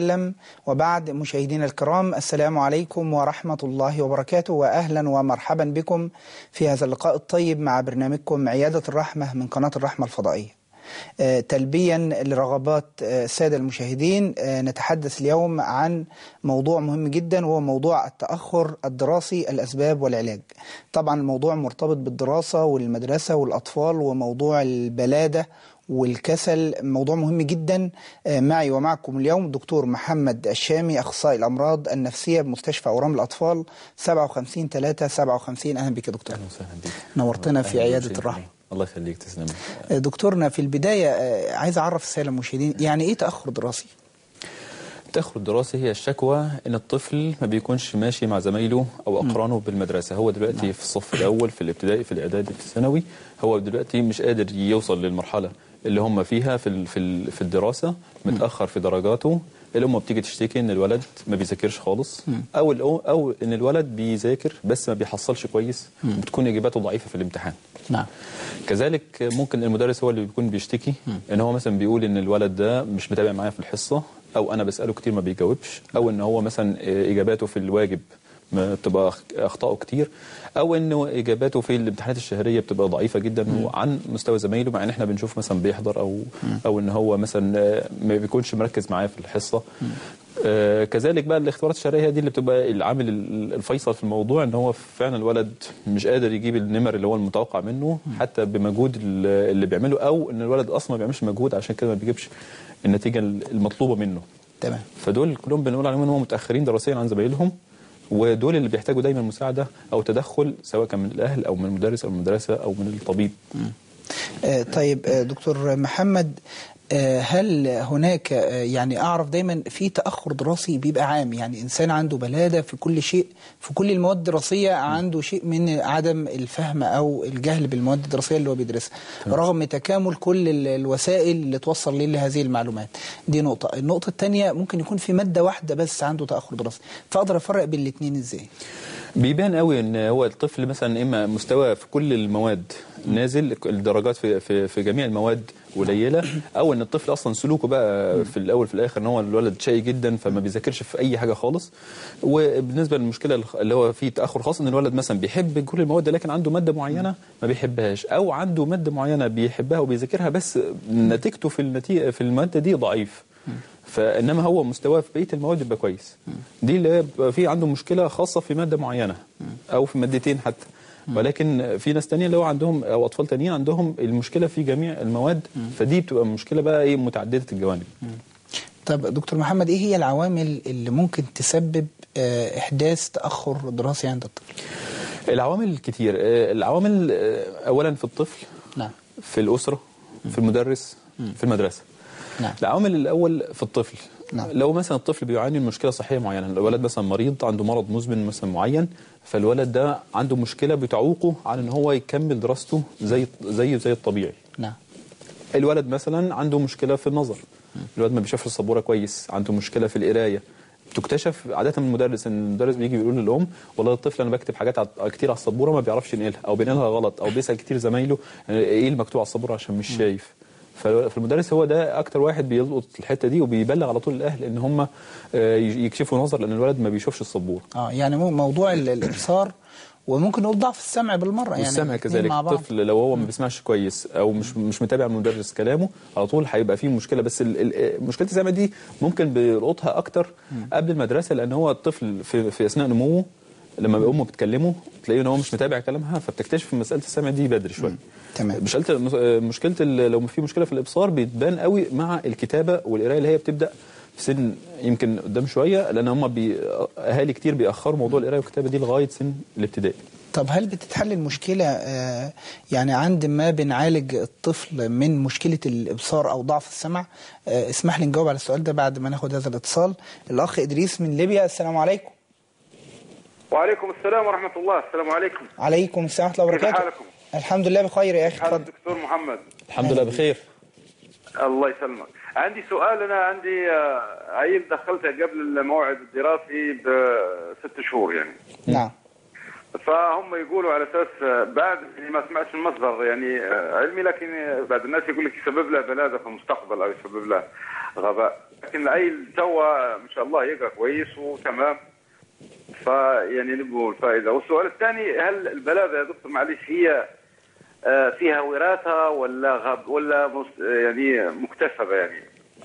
وسلم وبعد مشاهدينا الكرام السلام عليكم ورحمة الله وبركاته وأهلا ومرحبا بكم في هذا اللقاء الطيب مع برنامجكم عيادة الرحمة من قناة الرحمة الفضائية آه، تلبيا لرغبات آه، السادة المشاهدين آه، نتحدث اليوم عن موضوع مهم جدا وهو موضوع التأخر الدراسي الأسباب والعلاج طبعا الموضوع مرتبط بالدراسة والمدرسة والأطفال وموضوع البلادة والكسل موضوع مهم جدا آه، معي ومعكم اليوم دكتور محمد الشامي أخصائي الأمراض النفسية بمستشفى أورام الأطفال 57 3 57 أهلا بك يا دكتور اهلا وسهلا بيك نورتنا في أهلاً عيادة بك. الرحمة. الله يخليك تسلم آه، دكتورنا في البداية آه، عايز أعرف السادة المشاهدين يعني إيه تأخر دراسي؟ التاخر الدراسي هي الشكوى ان الطفل ما بيكونش ماشي مع زمايله او اقرانه بالمدرسه هو دلوقتي في الصف الاول في الابتدائي في الاعدادي في الثانوي هو دلوقتي مش قادر يوصل للمرحله اللي هم فيها في ال- في ال- في الدراسه متاخر في درجاته الام بتيجي تشتكي ان الولد ما بيذاكرش خالص او الأو- او ان الولد بيذاكر بس ما بيحصلش كويس وبتكون اجاباته ضعيفه في الامتحان نعم كذلك ممكن المدرس هو اللي بيكون بيشتكي ان هو مثلا بيقول ان الولد ده مش متابع معايا في الحصه او انا بساله كتير ما بيجاوبش او ان هو مثلا اجاباته في الواجب ما بتبقى أخ- اخطائه كتير او انه اجاباته في الامتحانات الشهريه بتبقى ضعيفه جدا عن مستوى زمايله مع ان احنا بنشوف مثلا بيحضر او او ان هو مثلا آه، ما بيكونش مركز معايا في الحصه آه، كذلك بقى الاختبارات الشهريه هي دي اللي بتبقى العامل ال- الفيصل في الموضوع ان هو فعلا الولد مش قادر يجيب النمر اللي هو المتوقع منه حتى بمجهود ال- اللي بيعمله او ان الولد اصلا ما بيعملش مجهود عشان كده ما بيجيبش النتيجه المطلوبه منه تمام فدول كلهم بنقول عليهم ان هم متاخرين دراسيا عن زمايلهم ودول اللي بيحتاجوا دايما مساعده او تدخل سواء كان من الاهل او من المدرس او من المدرسه او من الطبيب آه، طيب آه، دكتور محمد آه، هل هناك آه، يعني أعرف دايما في تأخر دراسي بيبقى عام يعني إنسان عنده بلادة في كل شيء في كل المواد الدراسية عنده شيء من عدم الفهم أو الجهل بالمواد الدراسية اللي هو بيدرسها رغم تكامل كل ال- الوسائل اللي توصل ليه لهذه المعلومات دي نقطة النقطة الثانية ممكن يكون في مادة واحدة بس عنده تأخر دراسي فأقدر أفرق بين الاثنين إزاي بيبان قوي ان هو الطفل مثلا اما مستوى في كل المواد نازل الدرجات في في, في جميع المواد قليله او ان الطفل اصلا سلوكه بقى في الاول في الاخر ان هو الولد شقي جدا فما بيذاكرش في اي حاجه خالص وبالنسبه للمشكله اللي هو فيه تاخر خاص ان الولد مثلا بيحب كل المواد لكن عنده ماده معينه ما بيحبهاش او عنده ماده معينه بيحبها وبيذاكرها بس نتيجته في النتيجه في الماده دي ضعيف فانما هو مستواه في بقيه المواد يبقى كويس دي اللي بيبقى في عنده مشكله خاصه في ماده معينه او في مادتين حتى ولكن في ناس تانية اللي هو عندهم او اطفال تانيين عندهم المشكله في جميع المواد فدي بتبقى مشكله بقى ايه متعدده الجوانب طب دكتور محمد ايه هي العوامل اللي ممكن تسبب آه، احداث تاخر دراسي عند الطفل العوامل كتير آه، العوامل آه، اولا في الطفل نعم في الاسره في المدرس في المدرسه نعم العامل الاول في الطفل نعم. لو مثلا الطفل بيعاني من مشكله صحيه معينه الولد مثلا مريض عنده مرض مزمن مثلا معين فالولد ده عنده مشكله بتعوقه عن ان هو يكمل دراسته زي زيه زي الطبيعي نعم الولد مثلا عنده مشكله في النظر الولد ما بيشوفش السبوره كويس عنده مشكله في القرايه تكتشف عاده من المدرس ان المدرس بيجي بيقول للام والله الطفل انا بكتب حاجات ع- كتير على السبوره ما بيعرفش ينقلها او بينقلها غلط او بيسال كتير زمايله ايه المكتوب على السبوره عشان مش شايف ف- فالمدرس هو ده اكتر واحد بيلقط الحته دي وبيبلغ على طول الاهل ان هم آه، يكشفوا نظر لان الولد ما بيشوفش السبوره اه يعني مو- موضوع ال- الابصار وممكن نقول ضعف السمع بالمره يعني والسمع الاتنين كذلك مع بعض. الطفل لو هو ما بيسمعش كويس او مش مش متابع المدرس كلامه على طول هيبقى فيه مشكله بس ال- ال- مشكله السمع دي ممكن بيلقطها اكتر قبل المدرسه لان هو الطفل في, في اثناء نموه لما امه بتكلمه تلاقيه ان هو مش متابع كلامها فبتكتشف مساله السمع دي بدري شويه تمام. مشكله مشكله ال- لو في مشكله في الابصار بتبان قوي مع الكتابه والقرايه اللي هي بتبدا في سن يمكن قدام شويه لان هم بي اهالي كتير بيأخروا موضوع القرايه والكتابه دي لغايه سن الابتدائي طب هل بتتحل المشكله آه يعني عند ما بنعالج الطفل من مشكله الابصار او ضعف السمع آه اسمح لي نجاوب على السؤال ده بعد ما ناخد هذا الاتصال الاخ ادريس من ليبيا السلام عليكم وعليكم السلام ورحمة الله السلام عليكم عليكم السلام ورحمه الله كيف وبركاته حالكم؟ الحمد لله بخير يا اخي هذا اتفضل الدكتور محمد الحمد لله بخير الله يسلمك عندي سؤال أنا عندي آه، عيل دخلته قبل الموعد الدراسي بست شهور يعني نعم فهم يقولوا على اساس آه، بعد يعني ما سمعتش المصدر يعني آه، علمي لكن آه، بعد الناس يقول لك يسبب له بلاده في المستقبل او يسبب له غباء لكن العيل توا ما شاء الله يقرا كويس وتمام فيعني نبغوا الفائده والسؤال الثاني هل البلاده يا دكتور معلش هي آه، فيها وراثه ولا غب ولا مس- يعني مكتسبه يعني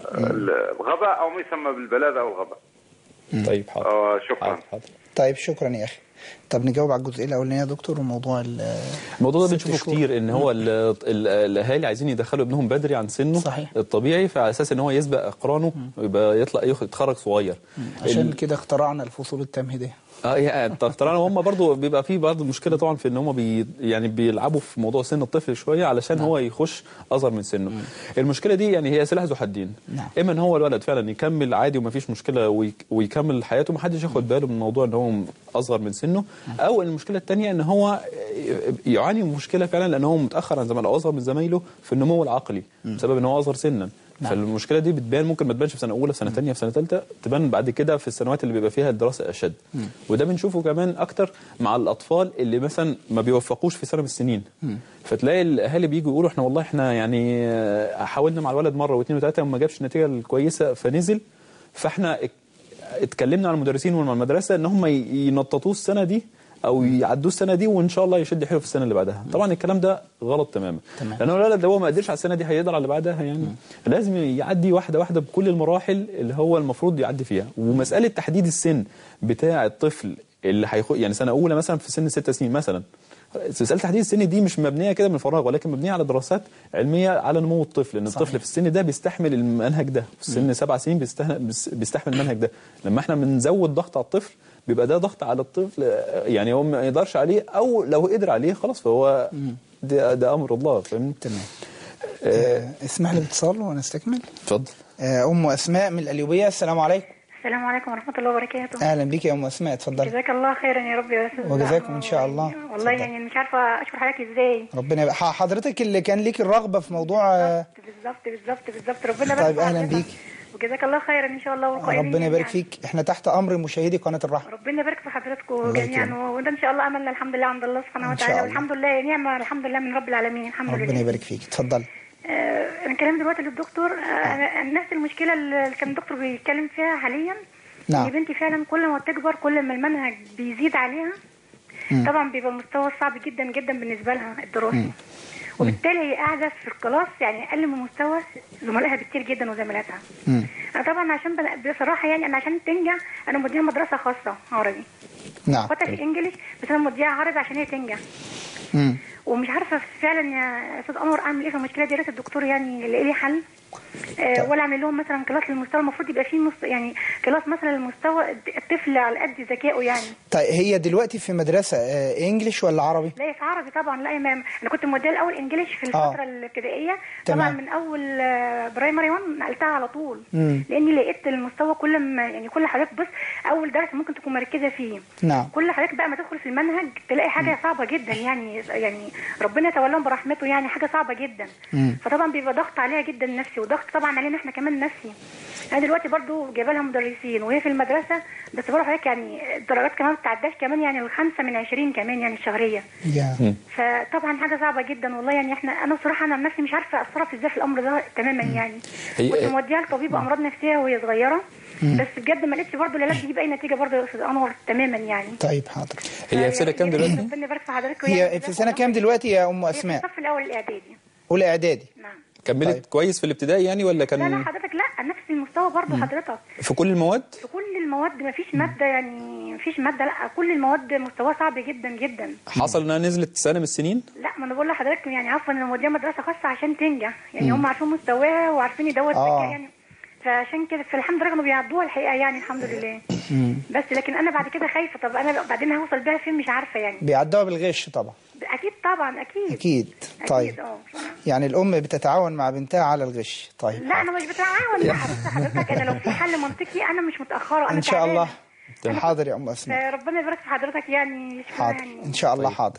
الغباء او ما يسمى بالبلاده او الغباء طيب حاضر آه، شكرا حاضر حاضر طيب شكرا يا اخي طب نجاوب على الجزئيه الاولانيه يا دكتور وموضوع ال- الموضوع ده ست بنشوفه شهور. كتير ان هو ال- ال- الاهالي عايزين يدخلوا ابنهم بدري عن سنه صحيح. الطبيعي فعلى اساس ان هو يسبق اقرانه ويبقى يطلع يخ- يتخرج صغير عشان ال- كده اخترعنا الفصول التمهيديه اه يعني اخترعنا هم برضو بيبقى في بعض المشكله طبعا في ان هم بي يعني بيلعبوا في موضوع سن الطفل شويه علشان هو يخش اصغر من سنه المشكله دي يعني هي سلاح ذو حدين نعم. اما ان هو الولد فعلا يكمل عادي وما فيش مشكله ويك- ويكمل حياته ما حدش ياخد باله من موضوع ان هو اصغر من سنه او المشكله الثانيه ان هو يعاني من مشكله فعلا لان هو متاخر عن زمايله او اصغر من زمايله في النمو العقلي بسبب ان هو اصغر سنا نعم. فالمشكله دي بتبان ممكن ما تبانش في سنه اولى في سنه ثانيه في سنه ثالثه تبان بعد كده في السنوات اللي بيبقى فيها الدراسه اشد وده بنشوفه كمان اكتر مع الاطفال اللي مثلا ما بيوفقوش في سنه من السنين فتلاقي الاهالي بييجوا يقولوا احنا والله احنا يعني آه، حاولنا مع الولد مره واثنين وثلاثه وما جابش النتيجه الكويسه فنزل فاحنا ات- اتكلمنا على المدرسين ومع المدرسه ان هم ي- ينططوه السنه دي او يعدوه السنه دي وان شاء الله يشد حيله في السنه اللي بعدها طبعا الكلام ده غلط تماما تمام. لان الولد لو هو ما قدرش على السنه دي هيقدر على اللي بعدها يعني لازم يعدي واحده واحده بكل المراحل اللي هو المفروض يعدي فيها ومساله تحديد السن بتاع الطفل اللي هيخ يعني سنه اولى مثلا في سن ست سنين مثلا مساله تحديد السن دي مش مبنيه كده من فراغ ولكن مبنيه على دراسات علميه على نمو الطفل لان صحيح. الطفل في السن ده بيستحمل المنهج ده في سن سبع سنين بيستهن- بيس- بيستحمل المنهج ده لما احنا بنزود ضغط على الطفل بيبقى ده ضغط على الطفل آه، يعني هو ما يقدرش عليه او لو قدر عليه خلاص فهو ده, ده امر الله فاهمني تمام آه، اسمح لي باتصال ونستكمل اتفضل آه، ام اسماء من القليوبيه السلام عليكم السلام عليكم ورحمة الله وبركاته اهلا بك يا ام اسماء اتفضلي جزاك الله خيرا يا رب يا أستاذ وجزاكم إن شاء الله. والله اتفضل. يعني مش عارفة أشكر حضرتك إزاي ربنا يبقى ح- حضرتك اللي كان ليك الرغبه في موضوع آه، بالظبط بالظبط بالظبط ربنا طيب، يبارك أهلا في بيك. حضرتك. وجزاك الله خيرا إن شاء الله والقائمين ربنا يبارك جميعاً. فيك احنا تحت امر مشاهدي قناه الرحمه ربنا يبارك في حضراتكم الله جميعا يكرمك. وده ان شاء الله املنا الحمد لله عند الله سبحانه إن شاء وتعالى الله. والحمد لله نعمه الحمد لله من رب العالمين الحمد ربنا لله يبارك فيك اتفضلي آه، انا كلام دلوقتي للدكتور آه، أنا- نفس المشكله اللي كان الدكتور بيتكلم فيها حاليا نعم. ان بنتي فعلا كل ما تكبر كل ما المنهج بيزيد عليها طبعا بيبقى مستوى صعب جدا جدا بالنسبه لها الدراسي وبالتالي هي قاعده في الكلاس يعني اقل من مستوى زملائها بكتير جدا وزميلاتها مم. انا طبعا عشان بن- بصراحه يعني انا عشان تنجح انا مديها مدرسه خاصه عربي نعم اخواتها في انجليش بس انا مديها عربي عشان هي تنجح مم. ومش عارفه فعلا يا استاذ انور اعمل ايه في المشكله دي يا ريت الدكتور يعني يلاقي لي حل آه ولا اعمل لهم مثلا كلاس للمستوى المفروض يبقى فيه مست... يعني كلاس مثلا للمستوى الطفل على قد ذكائه يعني طيب هي دلوقتي في مدرسه آه، انجليش ولا عربي لا في عربي طبعا لا يا مام انا كنت موديه الاول انجليش في آه. الفتره الابتدائيه تمام. طبعا من اول آه، برايمري 1 نقلتها على طول مم. لاني لقيت المستوى كل ما يعني كل حضرتك بص اول درس ممكن تكون مركزه فيه نعم كل حضرتك بقى ما تدخل في المنهج تلاقي حاجه صعبه جدا يعني يعني ربنا يتولاهم برحمته يعني حاجه صعبه جدا مم. فطبعا بيبقى ضغط عليها جدا نفسي وضغط طبعا علينا احنا كمان نفسي انا دلوقتي برضو جايبه لها مدرسين وهي في المدرسه بس بروح حضرتك يعني الدرجات كمان ما بتعداش كمان يعني الخمسه من عشرين كمان يعني الشهريه يا فطبعا حاجه صعبه جدا والله يعني احنا انا بصراحه انا عن نفسي مش عارفه اتصرف ازاي في الامر ده تماما يعني هي- كنت موديها لطبيب امراض نفسيه وهي صغيره بس بجد ما لقيتش برضه العلاج بيجيب اي نتيجه برضه يا استاذ انور تماما يعني طيب حاضر هي في سنه كام دلوقتي؟ ربنا يبارك في حضرتك هي في سنه كام دلوقتي يا ام هي في اسماء الصف الاول الاعدادي اولى اعدادي نعم كملت طيب. كويس في الابتدائي يعني ولا لا لا كان حضرتك لا نفس المستوى برضه حضرتك في كل المواد؟ في كل المواد ما فيش ماده يعني ما فيش ماده لا كل المواد مستواها صعب جدا جدا حصل انها نزلت سنه من السنين؟ لا ما انا بقول لحضرتك يعني عفوا انا موديها مدرسه خاصه عشان تنجح يعني هم عارفين مستواها وعارفين دوت آه. ذكاء يعني فعشان كده فالحمد لله كانوا بيعدوها الحقيقه يعني الحمد لله بس لكن انا بعد كده خايفه طب انا بعدين هوصل بيها فين مش عارفه يعني بيعدوها بالغش طبعا اكيد طبعا اكيد اكيد طيب أكيد، اه يعني الام بتتعاون مع بنتها على الغش طيب لا انا مش بتعاون مع حضرتك حضرتك انا لو في حل منطقي انا مش متاخره انا ان شاء تعبانة. الله حاضر يا ام اسماء فربنا يبارك في حضرتك يعني شكرا حاضر يعني ان شاء الله طيب. حاضر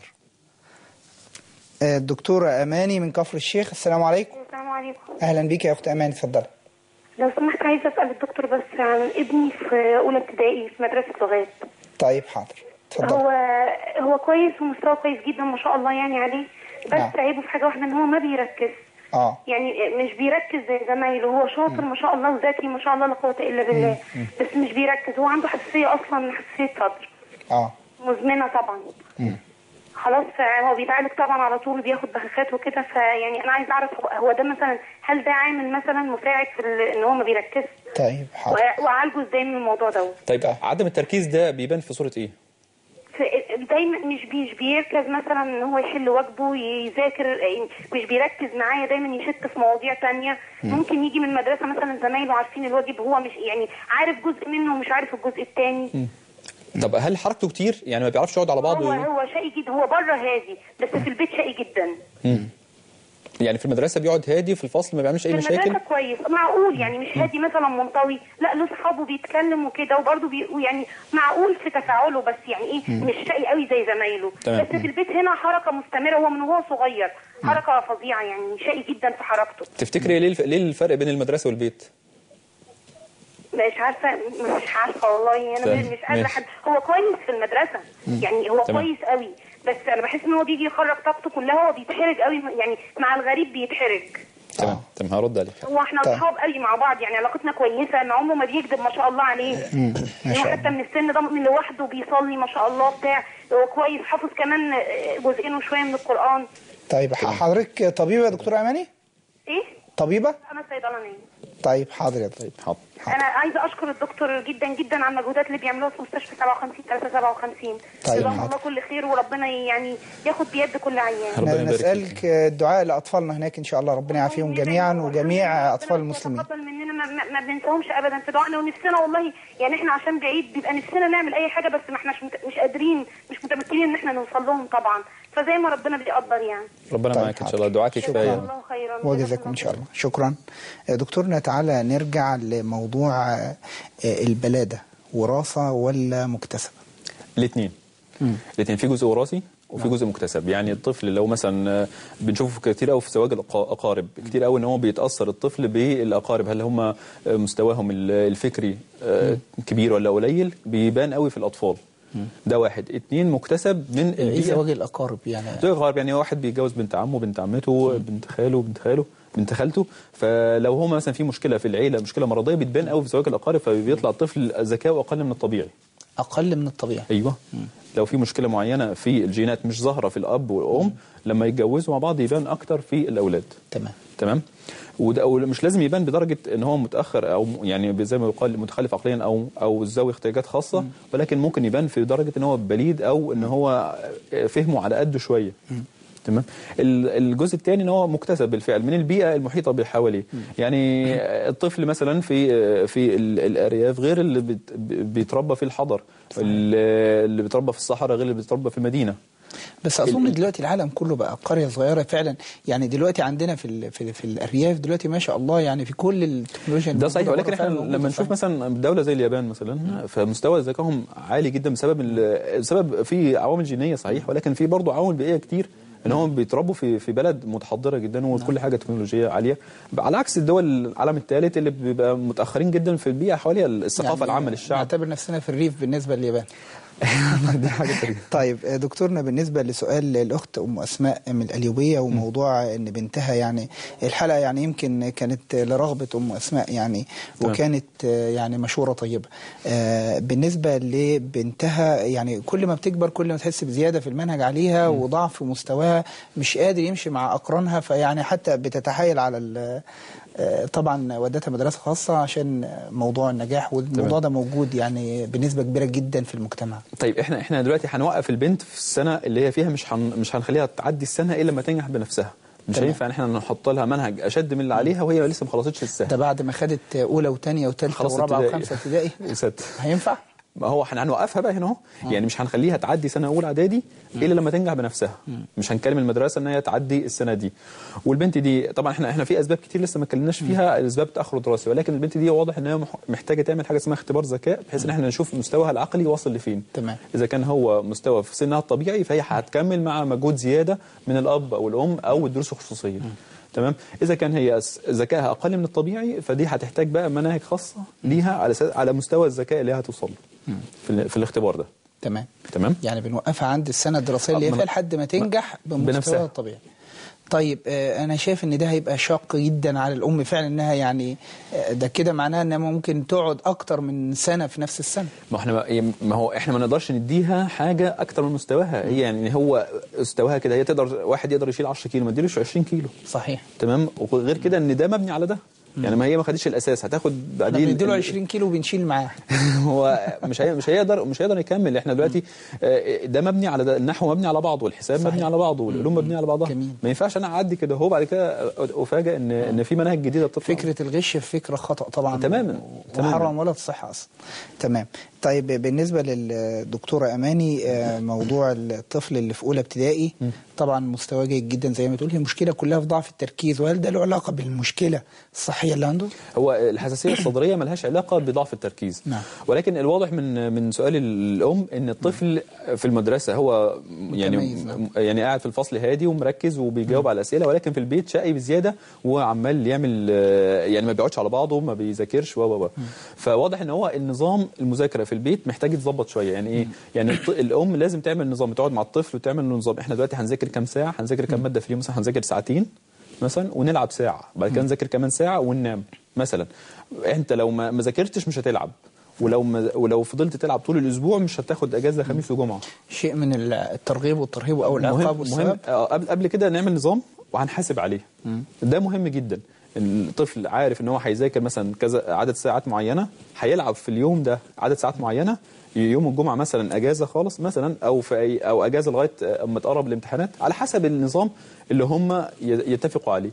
آه، الدكتورة أماني من كفر الشيخ السلام عليكم السلام عليكم أهلا بك يا أخت أماني اتفضلي لو سمحت عايزه اسال الدكتور بس عن ابني في اولى ابتدائي في مدرسه لغات طيب حاضر اتفضلي هو هو كويس ومستواه كويس جدا ما شاء الله يعني عليه بس نعم. عيبه في حاجه واحده ان هو ما بيركز اه يعني مش بيركز زي زمايله هو شاطر ما شاء الله وذكي ما شاء الله لا قوه الا بالله بس مش بيركز هو عنده حساسيه اصلا حساسيه صدر اه مزمنه طبعا خلاص هو بيتعالج طبعا على طول بياخد بخاخات وكده فيعني انا عايز اعرف هو- هو ده مثلا هل ده عامل مثلا مساعد في ال- ان هو ما بيركزش طيب حاضر وأ- واعالجه ازاي من الموضوع دوت طيب عدم التركيز ده بيبان في صوره ايه ف- دايما مش بي- مش بيركز مثلا ان هو يحل واجبه يذاكر مش بيركز معايا دايما يشت في مواضيع تانية ممكن يجي من المدرسه مثلا زمايله عارفين الواجب هو مش يعني عارف جزء منه ومش عارف الجزء التاني طب هل حركته كتير يعني ما بيعرفش يقعد على بعضه هو هو شقي جدا هو بره هادي بس في البيت شقي جدا يعني في المدرسه بيقعد هادي في الفصل ما بيعملش اي في مشاكل المدرسه كويس معقول يعني مش هادي مثلا منطوي لا له اصحابه بيتكلم وكده وبرضه بي يعني معقول في تفاعله بس يعني ايه مش شقي قوي زي زمايله تمام. بس في البيت هنا حركه مستمره هو من وهو صغير حركه فظيعه يعني شقي جدا في حركته تفتكري ليه الف- ليه الفرق بين المدرسه والبيت مش عارفه مش عارفه والله انا فاهم. مش قادره ماشي. حد هو كويس في المدرسه يعني هو تمام. كويس قوي بس انا بحس ان هو بيجي يخرج طاقته كلها هو بيتحرج قوي يعني مع الغريب بيتحرج تمام تمام هرد عليك هو احنا طيب. اصحاب قوي مع بعض يعني علاقتنا كويسه ما عمره ما بيكذب ما شاء الله عليه ما هو شاء حتى من السن ده من لوحده بيصلي ما شاء الله بتاع هو كويس حافظ كمان آه، جزئين وشويه من القران طيب ح- حضرتك طبيبه يا دكتوره اماني ايه طبيبه انا صيدلانيه طيب حاضر يا طيب حاضر انا عايزه اشكر الدكتور جدا جدا على المجهودات اللي بيعملوها في مستشفى 57 357 طيب، جزاهم حاضر. الله كل خير وربنا يعني ياخد بيد كل عيان ربنا يبارك نسالك الدعاء لاطفالنا هناك ان شاء الله ربنا يعافيهم جميعا وجميع اطفال ربنا المسلمين يتقبل مننا ما, ما, ما بننساهمش ابدا في دعائنا ونفسنا والله يعني احنا عشان بعيد بيبقى نفسنا نعمل اي حاجه بس ما احناش مت- مش قادرين مش متمكنين ان احنا نوصل لهم طبعا فزي ما ربنا بيقدر يعني ربنا طيب، معاك ان شاء حاضر. الله دعاك شكراً. كفايه الله خيرا وجزاكم ان شاء الله شكرا دكتورنا تعالى نرجع لموضوع آه، البلاده وراثه ولا مكتسبه الاثنين الاثنين في جزء وراثي وفي جزء مكتسب يعني الطفل لو مثلا آه، بنشوفه كتير قوي في زواج الاقارب كتير قوي ان هو بيتاثر الطفل بالاقارب هل هم آه، مستواهم ال- الفكري آه، كبير ولا قليل بيبان قوي في الاطفال ده واحد اتنين مكتسب من ايه البيئه زواج الاقارب يعني زواج غرب يعني واحد بيتجوز بنت عمه بنت عمته بنت خاله بنت خاله بنت خالته فلو هو مثلا في مشكله في العيله مشكله مرضيه بتبان قوي في زواج الاقارب فبيطلع الطفل ذكاؤه اقل من الطبيعي اقل من الطبيعي ايوه لو في مشكله معينه في الجينات مش ظاهره في الاب والام لما يتجوزوا مع بعض يبان اكتر في الاولاد تمام تمام وده أو مش لازم يبان بدرجه ان هو متاخر او يعني زي ما يقال متخلف عقليا او او ذوي احتياجات خاصه ولكن ممكن يبان في درجه ان هو بليد او ان هو فهمه على قده شويه تمام ال- الجزء الثاني ان هو مكتسب بالفعل من البيئه المحيطه به حواليه يعني الطفل مثلا في في ال- الارياف غير اللي بت- بيتربى في الحضر اللي اللي بيتربى في الصحراء غير اللي بيتربى في المدينه بس اظن دلوقتي العالم كله بقى قريه صغيره فعلا يعني دلوقتي عندنا في ال في, في الارياف دلوقتي ما شاء الله يعني في كل التكنولوجيا ده صحيح الموجودة ولكن بره احنا فعلاً موجودة لما نشوف صحيح. مثلا دوله زي اليابان مثلا فمستوى ذكائهم عالي جدا بسبب ال- بسبب في عوامل جينيه صحيح ولكن في برضه عوامل بيئيه كتير ان هم بيتربوا في في بلد متحضره جدا وكل حاجه تكنولوجيه عاليه على عكس الدول العالم الثالث اللي بيبقى متاخرين جدا في البيئه حواليها الثقافه يعني العامه للشعب نعتبر نفسنا في الريف بالنسبه لليابان دي حاجه تانية. طيب آه، دكتورنا بالنسبة لسؤال الأخت أم أسماء من القليوبية وموضوع إن بنتها يعني الحلقة يعني يمكن كانت لرغبة أم أسماء يعني تمام. وكانت آه، يعني مشورة طيبة آه، بالنسبة لبنتها يعني كل ما بتكبر كل ما تحس بزيادة في المنهج عليها وضعف في مستواها مش قادر يمشي مع أقرانها فيعني حتى بتتحايل على ال- آه، طبعا ودتها مدرسة خاصة عشان موضوع النجاح والموضوع تمام. ده موجود يعني بنسبة كبيرة جدا في المجتمع طيب احنا احنا دلوقتي هنوقف البنت في السنه اللي هي فيها مش هن مش هنخليها تعدي السنه الا لما تنجح بنفسها مش تمام. هينفع ان احنا نحط لها منهج اشد من اللي عليها وهي لسه ما خلصتش السنه ده بعد ما خدت اولى وثانيه وثالثه خلاص ورابعه ابتدائي. وخمسه ابتدائي وست هينفع؟ ما هو احنا هنوقفها بقى هنا اهو يعني مش هنخليها تعدي سنه اولى اعدادي الا لما تنجح بنفسها مش هنكلم المدرسه ان هي تعدي السنه دي والبنت دي طبعا احنا احنا في اسباب كتير لسه ما اتكلمناش فيها اسباب تاخر الدراسي ولكن البنت دي واضح ان هي مح- محتاجه تعمل حاجه اسمها اختبار ذكاء بحيث ان احنا نشوف مستواها العقلي واصل لفين تمام. اذا كان هو مستوى في سنها الطبيعي فهي هتكمل مع مجهود زياده من الاب او الام او الدروس الخصوصيه تمام اذا كان هي س- ذكائها اقل من الطبيعي فدي هتحتاج بقى مناهج خاصه ليها على أساس- على مستوى الذكاء اللي هي هتوصل له في, ال- في الاختبار ده تمام تمام يعني بنوقفها عند السنه الدراسيه اللي هي آه، فيها لحد ما تنجح بمستواها بنفسها. الطبيعي طيب آه، انا شايف ان ده هيبقى شاق جدا على الام فعلا انها يعني آه، ده كده معناه انها ممكن تقعد اكتر من سنه في نفس السنه ما احنا ما هو احنا ما نقدرش نديها حاجه اكتر من مستواها هي يعني هو مستواها كده هي تقدر واحد يقدر يشيل 10 كيلو ما تديلوش 20 كيلو صحيح تمام وغير كده ان ده مبني على ده يعني ما هي ما خدتش الاساس هتاخد احنا بعدين بنديله 20 كيلو وبنشيل معاه هو مش هي مش هيقدر مش هيقدر يكمل احنا دلوقتي آه، ده مبني على ده النحو مبني على بعضه والحساب صحيح. مبني على بعضه والعلوم مبنيه على بعضها جميل. ما ينفعش انا اعدي كده هو بعد كده افاجئ ان ان في مناهج جديده بتطلع فكره الغش فكره خطا طبعا تماماً، تماماً. محرم ولا تصح اصلا تمام طيب بالنسبه للدكتوره اماني آه، موضوع الطفل اللي في اولى ابتدائي طبعا مستواه جيد جدا زي ما تقول هي المشكله كلها في ضعف التركيز وهل ده له علاقه بالمشكله الصحيه اللي عنده هو الحساسيه الصدريه ملهاش علاقه بضعف التركيز نعم. ولكن الواضح من من سؤال الام ان الطفل في المدرسه هو يعني متميز، نعم. يعني قاعد في الفصل هادي ومركز وبيجاوب على الاسئله ولكن في البيت شقي بزياده وعمال يعمل آه، يعني ما بيقعدش على بعضه ما بيذاكرش و و و فواضح ان هو النظام المذاكره في البيت محتاج يتظبط شويه يعني ايه يعني الط- الام لازم تعمل نظام تقعد مع الطفل وتعمل له نظام احنا دلوقتي هنذاكر كام ساعه هنذاكر كام ماده في اليوم مثلا هنذاكر ساعتين مثلا ونلعب ساعه بعد كده نذاكر كمان ساعه وننام مثلا انت لو ما ما ذاكرتش مش هتلعب ولو ما ولو فضلت تلعب طول الاسبوع مش هتاخد اجازه خميس وجمعه شيء من الترغيب والترهيب او العقاب مهم, مهم والثواب آه، قبل قبل كده نعمل نظام وهنحاسب عليه ده مهم جدا الطفل عارف ان هو هيذاكر مثلا كذا عدد ساعات معينه هيلعب في اليوم ده عدد ساعات معينه يوم الجمعه مثلا اجازه خالص مثلا او في أي او اجازه لغايه اما تقرب الامتحانات على حسب النظام اللي هم ي- يتفقوا عليه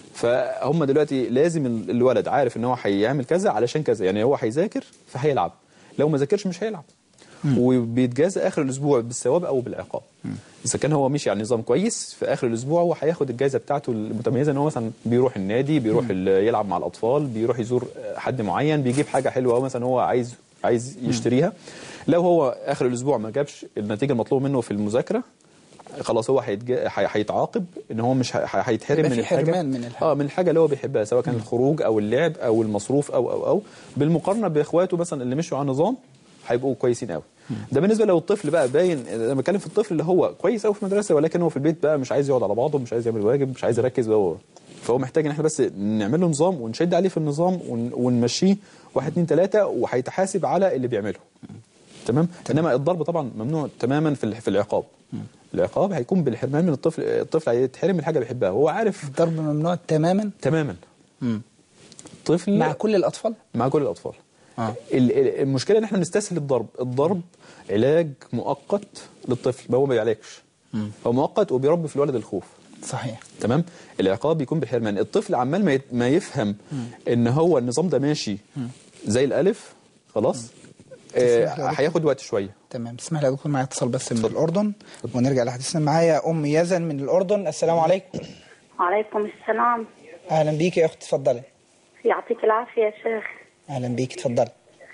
فهم دلوقتي لازم ال- الولد عارف ان هو هيعمل كذا علشان كذا يعني هو هيذاكر فهيلعب لو ما ذاكرش مش هيلعب وبيتجازى اخر الاسبوع بالثواب او بالعقاب اذا كان هو مشي على نظام كويس في اخر الاسبوع هو هياخد الجائزه بتاعته المتميزه ان هو مثلا بيروح النادي بيروح ال- يلعب مع الاطفال بيروح يزور حد معين بيجيب حاجه حلوه أو مثلا هو عايز عايز يشتريها لو هو اخر الاسبوع ما جابش النتيجه المطلوبه منه في المذاكره خلاص هو هيتجا... هي- هيتعاقب ان هو مش ه- هيتحرم يبقى من في الحاجه حرمان من الحاجة. اه من الحاجه اللي هو بيحبها سواء كان الخروج او اللعب او المصروف او او او بالمقارنه باخواته مثلا اللي مشوا على نظام هيبقوا كويسين قوي ده بالنسبه لو الطفل بقى باين انا بتكلم في الطفل اللي هو كويس قوي في المدرسه ولكن هو في البيت بقى مش عايز يقعد على بعضه مش عايز يعمل واجب مش عايز يركز وهو فهو محتاج ان احنا بس نعمل له نظام ونشد عليه في النظام ون- ونمشيه واحد اتنين تلاته وهيتحاسب على اللي بيعمله تمام انما الضرب طبعا ممنوع تماما في ال- في العقاب العقاب هيكون بالحرمان من الطفل الطفل هيتحرم من حاجه بيحبها هو عارف الضرب ممنوع تماما تماما مم. طفل مع كل الاطفال مع كل الاطفال آه. ال- ال- المشكله ان احنا بنستسهل الضرب الضرب علاج مؤقت للطفل ما هو ما بيعالجش هو مؤقت وبيربي في الولد الخوف صحيح تمام العقاب بيكون بالحرمان الطفل عمال ما يت- ما يفهم ان هو النظام ده ماشي زي الالف خلاص آه، تسمح لي يا دكتور؟ هياخد وقت شويه تمام اسمح لي يا دكتور معايا اتصال بس من الاردن ونرجع لحديثنا معايا ام يزن من الاردن السلام عليكم وعليكم السلام اهلا بيك يا اختي اتفضلي يعطيك العافية يا شيخ اهلا بيك اتفضلي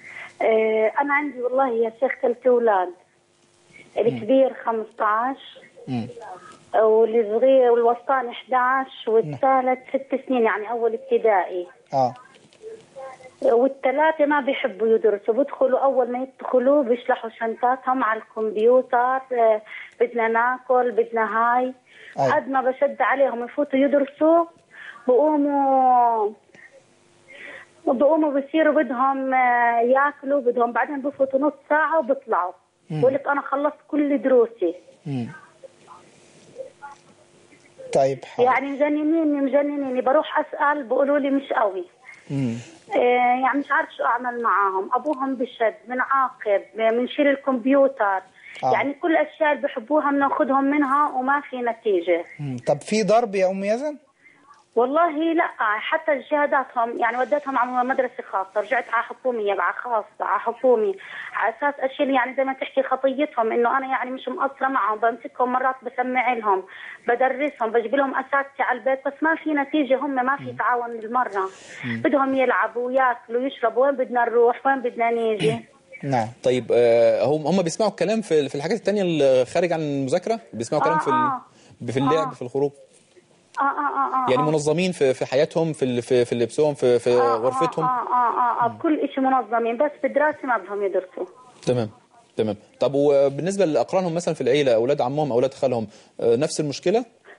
آه أنا عندي والله يا شيخ ثلاث أولاد الكبير 15 مم. والصغير والوسطاني 11 والثالث ست سنين يعني أول ابتدائي اه والثلاثة ما بيحبوا يدرسوا بيدخلوا أول ما يدخلوا بيشلحوا شنطاتهم على الكمبيوتر آه، بدنا ناكل بدنا هاي أي. قد ما بشد عليهم يفوتوا يدرسوا بقوموا بقوموا بصيروا بدهم آه، ياكلوا بدهم بعدين بفوتوا نص ساعة وبيطلعوا بقول لك أنا خلصت كل دروسي مم. طيب حاضر. يعني مجننيني مجننيني بروح أسأل بيقولوا لي مش قوي مم. آه، يعني مش عارف شو اعمل معاهم ابوهم بشد بنعاقب بنشيل الكمبيوتر آه. يعني كل الاشياء اللي بحبوها بناخذهم منها وما في نتيجه مم. طب في ضرب يا ام يزن والله لا حتى الشهاداتهم يعني وديتهم على مدرسه خاصه رجعت على حكوميه على خاصه على حكومي على اساس اشيل يعني زي ما تحكي خطيتهم انه انا يعني مش مقصره معهم بمسكهم مرات بسمع لهم بدرسهم بجيب لهم اساتذه على البيت بس ما في نتيجه هم ما في تعاون بالمره بدهم يلعبوا وياكلوا ويشربوا وين بدنا نروح وين بدنا نيجي نعم طيب آه، هم هم بيسمعوا الكلام في في الحاجات التانية اللي خارج عن المذاكره بيسمعوا كلام آه، في ال- آه. في اللعب آه. في الخروج اه اه اه اه يعني آه. منظمين في في حياتهم في ال- في في لبسهم في في آه، غرفتهم اه اه اه, آه بكل شيء منظمين بس بالدراسه ما بدهم يدرسوا تمام تمام طب وبالنسبه لاقرانهم مثلا في العيله اولاد عمهم اولاد خالهم آه، نفس المشكله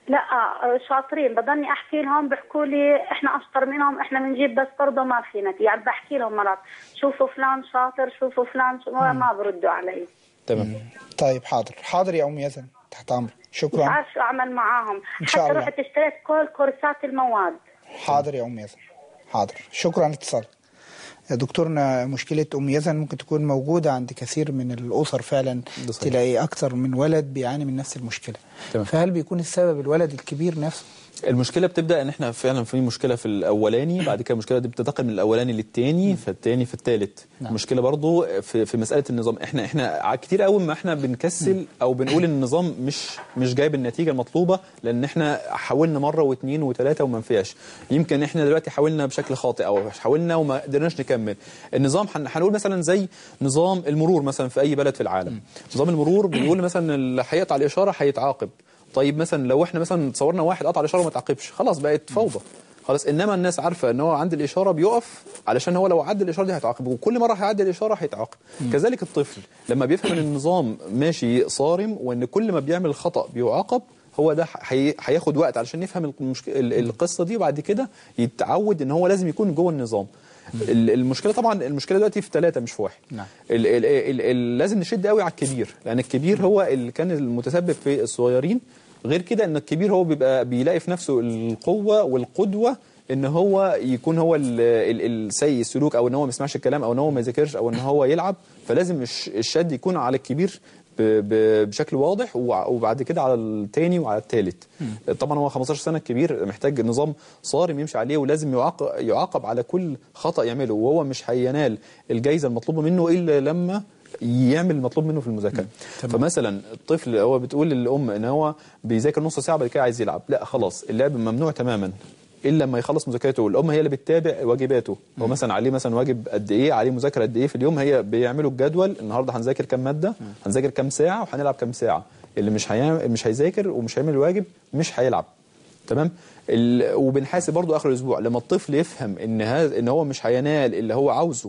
لا آه، شاطرين بضلني احكي لهم بيحكوا لي احنا اشطر منهم احنا بنجيب بس برضه ما في نتيجه يعني بحكي لهم مرات شوفوا فلان شاطر شوفوا فلان ش... ما ما بردوا علي تمام طيب حاضر حاضر يا ام يزن تحت امرك مش شكرا عارف شو اعمل معاهم إن شاء حتى الله. رحت اشتريت كل كورسات المواد حاضر يا ام يزن حاضر شكرا على الاتصال يا دكتورنا مشكلة أم يزن ممكن تكون موجودة عند كثير من الأسر فعلا ده صحيح. تلاقي أكثر من ولد بيعاني من نفس المشكلة تمام. فهل بيكون السبب الولد الكبير نفسه؟ المشكله بتبدا ان احنا فعلا في مشكله في الاولاني بعد كده المشكله دي بتنتقل من الاولاني للتاني فالتاني في التالت نعم. المشكله برضو في في مساله النظام احنا احنا ع- كتير قوي ما احنا بنكسل او بنقول ان النظام مش مش جايب النتيجه المطلوبه لان احنا حاولنا مره واثنين وثلاثه وما نفعش يمكن احنا دلوقتي حاولنا بشكل خاطئ او حاولنا وما قدرناش نكمل النظام هن- هنقول مثلا زي نظام المرور مثلا في اي بلد في العالم نظام المرور بيقول مثلا اللي هيقطع الاشاره هيتعاقب طيب مثلا لو احنا مثلا تصورنا واحد قطع الاشاره وما تعاقبش خلاص بقت فوضى خلاص انما الناس عارفه ان هو عند الاشاره بيقف علشان هو لو عدى الاشاره دي هيتعاقب وكل مره هيعدي الاشاره هيتعاقب كذلك الطفل لما بيفهم ان النظام ماشي صارم وان كل ما بيعمل خطا بيعاقب هو ده هي- هياخد وقت علشان يفهم المشك... ال- القصه دي وبعد كده يتعود ان هو لازم يكون جوه النظام ال- المشكله طبعا المشكله دلوقتي في ثلاثه مش في واحد نعم. ال ال ال ال لازم نشد قوي على الكبير لان الكبير هو اللي كان المتسبب في الصغيرين غير كده ان الكبير هو بيبقى بيلاقي في نفسه القوه والقدوه ان هو يكون هو ال- ال- السيء السلوك او ان هو ما يسمعش الكلام او ان هو ما يذاكرش او ان هو يلعب فلازم الش- الشد يكون على الكبير ب- ب- بشكل واضح وع- وبعد كده على التاني وعلى التالت طبعا هو 15 سنه الكبير محتاج نظام صارم يمشي عليه ولازم يعاقب, يعاقب على كل خطا يعمله وهو مش هينال الجائزه المطلوبه منه الا لما يعمل المطلوب منه في المذاكره فمثلا الطفل هو بتقول للام ان هو بيذاكر نص ساعه بعد كده عايز يلعب لا خلاص اللعب ممنوع تماما الا لما يخلص مذاكرته والام هي اللي بتتابع واجباته هو مثلا عليه مثلا واجب قد ايه عليه مذاكره قد ايه في اليوم هي بيعملوا الجدول النهارده هنذاكر كام ماده هنذاكر كام ساعه وهنلعب كام ساعه اللي مش هيعمل مش هيذاكر ومش هيعمل الواجب مش هيلعب تمام ال... وبنحاسب برضو اخر الاسبوع لما الطفل يفهم ان هذا ان هو مش هينال اللي هو عاوزه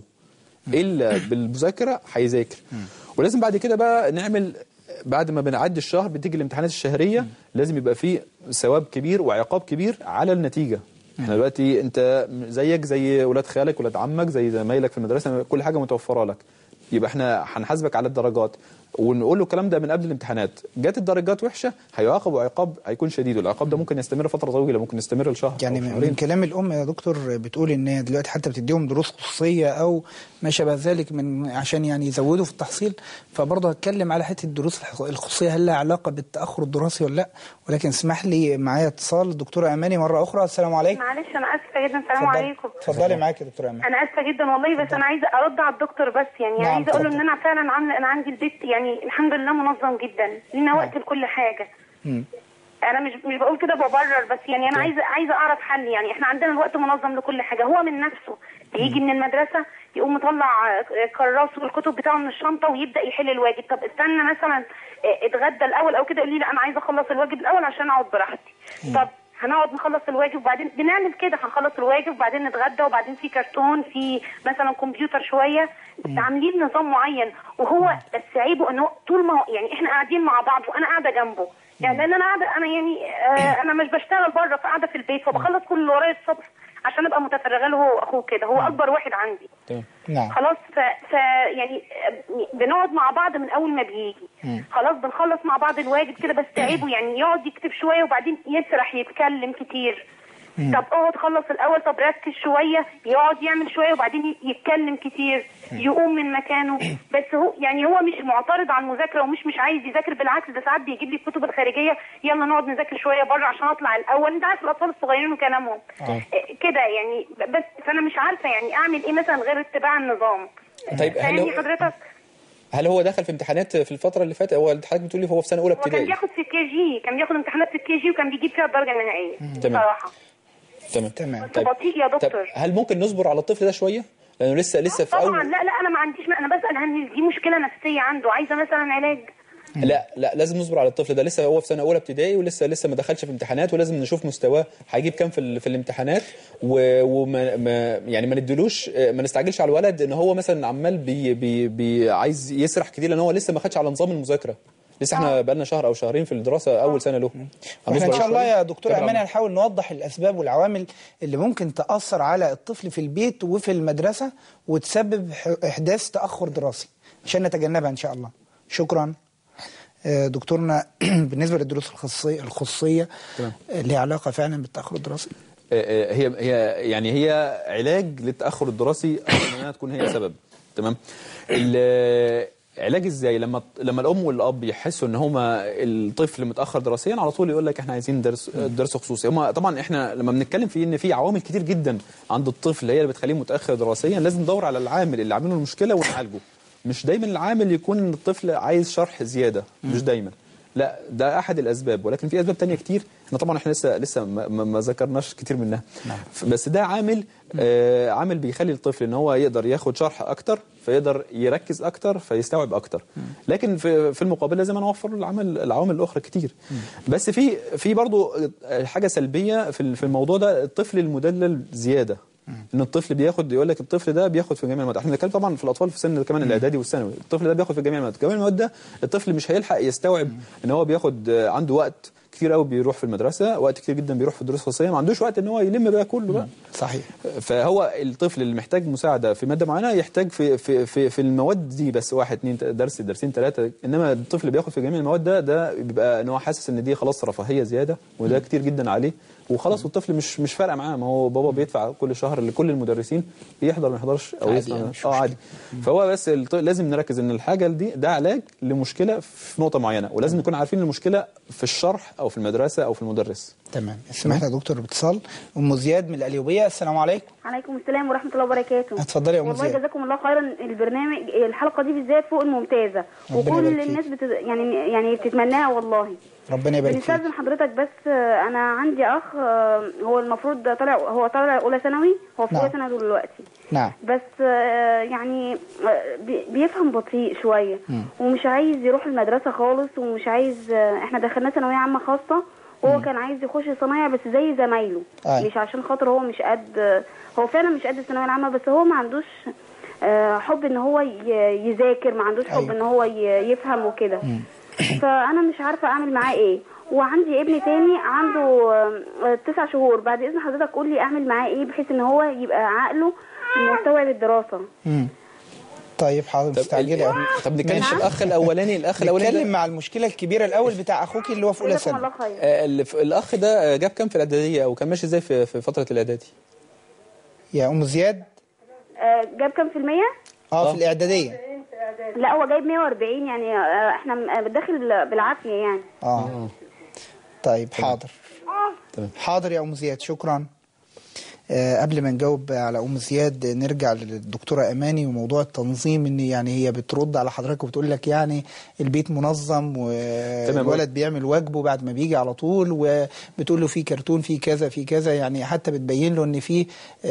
الا بالمذاكره هيذاكر ولازم بعد كده بقى نعمل بعد ما بنعدي الشهر بتيجي الامتحانات الشهريه لازم يبقى فيه ثواب كبير وعقاب كبير على النتيجه احنا دلوقتي انت زيك زي ولاد خالك ولاد عمك زي زمايلك في المدرسه كل حاجه متوفره لك يبقى احنا هنحاسبك على الدرجات ونقول له الكلام ده من قبل الامتحانات جت الدرجات وحشه هيعاقب وعقاب هيكون شديد والعقاب ده ممكن يستمر فتره طويله ممكن يستمر لشهر يعني أو من شهرين. من كلام الام يا دكتور بتقول ان هي دلوقتي حتى بتديهم دروس خصوصيه او ما شابه ذلك من عشان يعني يزودوا في التحصيل فبرضه هتكلم على حته الدروس الح- الخصوصيه هل لها علاقه بالتاخر الدراسي ولا لا ولكن اسمح لي معايا اتصال الدكتوره اماني مره اخرى السلام عليكم معلش انا اسفه جدا السلام اتفضلي. عليكم اتفضلي معاك يا دكتوره اماني انا اسفه جدا والله بس انا عايزه ارد على الدكتور بس يعني نعم، عايزه اقول له اتفضل. ان انا فعلا عامله انا عندي البيت يعني الحمد لله منظم جدا لينا وقت لكل حاجه مم. انا مش مش بقول كده ببرر بس يعني انا عايزه عايزه اعرف حل يعني احنا عندنا الوقت منظم لكل حاجه هو من نفسه بيجي من المدرسه يقوم مطلع آه، كراس والكتب بتاعه من الشنطه ويبدا يحل الواجب طب استنى مثلا آه، اتغدى الاول او كده يقول لي لا انا عايزه اخلص الواجب الاول عشان اقعد براحتي طب هنقعد نخلص الواجب وبعدين بنعمل كده هنخلص الواجب وبعدين نتغدى وبعدين في كرتون في مثلا كمبيوتر شويه عاملين نظام معين وهو بس عيبه ان هو طول ما هو يعني احنا قاعدين مع بعض وانا قاعده جنبه يعني لان انا قاعده انا يعني آه انا مش بشتغل بره فقاعده في البيت فبخلص كل اللي ورايا الصبح عشان ابقى متفرغه له هو واخوه كده هو اكبر واحد عندي تمام. نعم خلاص ف... ف يعني آه، بنقعد مع بعض من اول ما بيجي خلاص بنخلص مع بعض الواجب كده بس تعبه يعني يقعد يكتب شويه وبعدين يسرح يتكلم كتير طب اقعد خلص الاول طب ركز شويه يقعد يعمل شويه وبعدين يتكلم كتير يقوم من مكانه بس هو يعني هو مش معترض على المذاكره ومش مش عايز يذاكر بالعكس ده ساعات بيجيب لي الكتب الخارجيه يلا نقعد نذاكر شويه بره عشان اطلع الاول انت عارف الاطفال الصغيرين وكلامهم إيه كده يعني بس فانا مش عارفه يعني اعمل ايه مثلا غير اتباع النظام طيب هل فاهمني هو, حضرتك هل هو دخل في امتحانات في الفتره اللي فاتت هو حضرتك بتقولي هو في سنه اولى هو كان ابتدائي بياخد في الكي جي كان بياخد امتحانات في الكي جي وكان بيجيب فيها الدرجه النهائيه تمام. بصراحه تمام تمام بس بطيء يا طب دكتور هل ممكن نصبر على الطفل ده شويه لانه لسه لسه في طبعا اول لا لا انا ما عنديش انا بسال هل دي مشكله نفسيه عنده عايزه مثلا علاج لا لا لازم نصبر على الطفل ده لسه هو في سنه اولى ابتدائي ولسه لسه ما دخلش في امتحانات ولازم نشوف مستواه هيجيب كام في ال- في الامتحانات و- وما ما يعني ما ندلوش ما نستعجلش على الولد ان هو مثلا عمال بي بي بي عايز يسرح كتير لان هو لسه ما خدش على نظام المذاكره لسه احنا بقالنا شهر او شهرين في الدراسه اول سنه له واحنا ان هنصبر شاء الله شوية. يا دكتور كبر اماني عمر. هنحاول نوضح الاسباب والعوامل اللي ممكن تاثر على الطفل في البيت وفي المدرسه وتسبب ح- احداث تاخر دراسي عشان نتجنبها ان شاء الله شكرا آه، دكتورنا بالنسبه للدروس الخصوصيه الخصوصيه تمام. آه، ليها علاقه فعلا بالتاخر الدراسي آه، آه، هي هي يعني هي علاج للتاخر الدراسي اكتر من انها تكون هي سبب تمام ال- علاج ازاي لما لما الام والاب يحسوا ان هما الطفل متاخر دراسيا على طول يقول لك احنا عايزين درس درس خصوصي هما طبعا احنا لما بنتكلم في ان في عوامل كتير جدا عند الطفل هي اللي بتخليه متاخر دراسيا لازم ندور على العامل اللي عامل له المشكله ونعالجه مش دايما العامل يكون ان الطفل عايز شرح زياده مش دايما لا ده احد الاسباب ولكن في اسباب تانية كتير احنا طبعا احنا لسه لسه ما, ما ما ذكرناش كتير منها ف- بس ده عامل آه عامل بيخلي الطفل ان هو يقدر ياخد شرح اكتر فيقدر يركز اكتر فيستوعب اكتر لكن في في المقابل لازم نوفر له العمل العوامل الاخرى كتير بس في في برضو حاجه سلبيه في ال- في الموضوع ده الطفل المدلل زياده ان الطفل بياخد يقول لك الطفل ده بياخد في جميع المواد احنا بنتكلم طبعا في الاطفال في سن كمان الاعدادي والثانوي الطفل ده بياخد في جميع المواد جميع المواد ده الطفل مش هيلحق يستوعب ان هو بياخد آه، عنده وقت كتير قوي بيروح في المدرسه وقت كتير جدا بيروح في الدروس الخصوصيه ما عندوش وقت ان هو يلم بقى كله بقى صحيح فهو الطفل اللي محتاج مساعده في ماده معينه يحتاج في في في, في المواد دي بس واحد اثنين درس درسين ثلاثه انما الطفل اللي بياخد في جميع المواد ده ده بيبقى ان هو حاسس ان دي خلاص رفاهيه زياده وده كتير جدا عليه وخلاص والطفل مش مش فارقه معاه ما هو بابا بيدفع كل شهر لكل المدرسين يحضر ما يحضرش او عادي يسمع يعني مش اه مشكلة. عادي فهو بس الط- لازم نركز ان الحاجه دي ده علاج لمشكله في نقطه معينه ولازم نكون عارفين المشكله في الشرح او في المدرسه او في المدرس تمام سمحت يا دكتور باتصال ام زياد من القليوبيه السلام عليكم عليكم السلام ورحمة الله وبركاته اتفضلي يا أم والله زياد. جزاكم الله خيرا البرنامج الحلقة دي بالذات فوق الممتازة ربنا وكل يبارك فيك. الناس بت... يعني يعني بتتمناها والله ربنا يبارك فيك بنستاذن حضرتك بس آه، انا عندي اخ آه، هو المفروض طالع هو طالع اولى ثانوي هو في نعم. اولى ثانوي دلوقتي نعم بس آه، يعني آه، بي- بيفهم بطيء شويه ومش عايز يروح المدرسه خالص ومش عايز آه، احنا دخلناه ثانويه عامه خاصه وهو كان عايز يخش صنايع بس زي زمايله أي. مش عشان خاطر هو مش قد آه، هو فعلا مش قد الثانويه العامه بس هو ما عندوش آه، حب ان هو ي- يذاكر ما عندوش حب أيوة. ان هو ي- يفهم وكده فانا مش عارفه اعمل معاه ايه وعندي ابن تاني عنده آه، تسع شهور بعد اذن حضرتك قول لي اعمل معاه ايه بحيث ان هو يبقى عقله مستوعب الدراسه مم. طيب حاضر مستعجله أوي. طب نتكلم في نعم. الاخ الاولاني الاخ الاولاني نتكلم ده- مع المشكله الكبيره الاول بتاع اخوك اللي هو في اولى جزاكم ثانوي الله خير آه، اللي في- الاخ ده جاب كام في الاعداديه او كان ماشي ازاي في في فتره الاعدادي يا ام زياد آه، جاب كام في المية؟ اه آه. في الاعداديه لا هو جايب 140 يعني آه، احنا م- آه، داخل بالعافيه يعني اه طيب حاضر تمام. حاضر يا ام زياد شكرا آه قبل ما نجاوب على ام زياد نرجع للدكتوره اماني وموضوع التنظيم ان يعني هي بترد على حضرتك وبتقول لك يعني البيت منظم والولد بيعمل واجبه بعد ما بيجي على طول وبتقول له في كرتون في كذا في كذا يعني حتى بتبين له ان في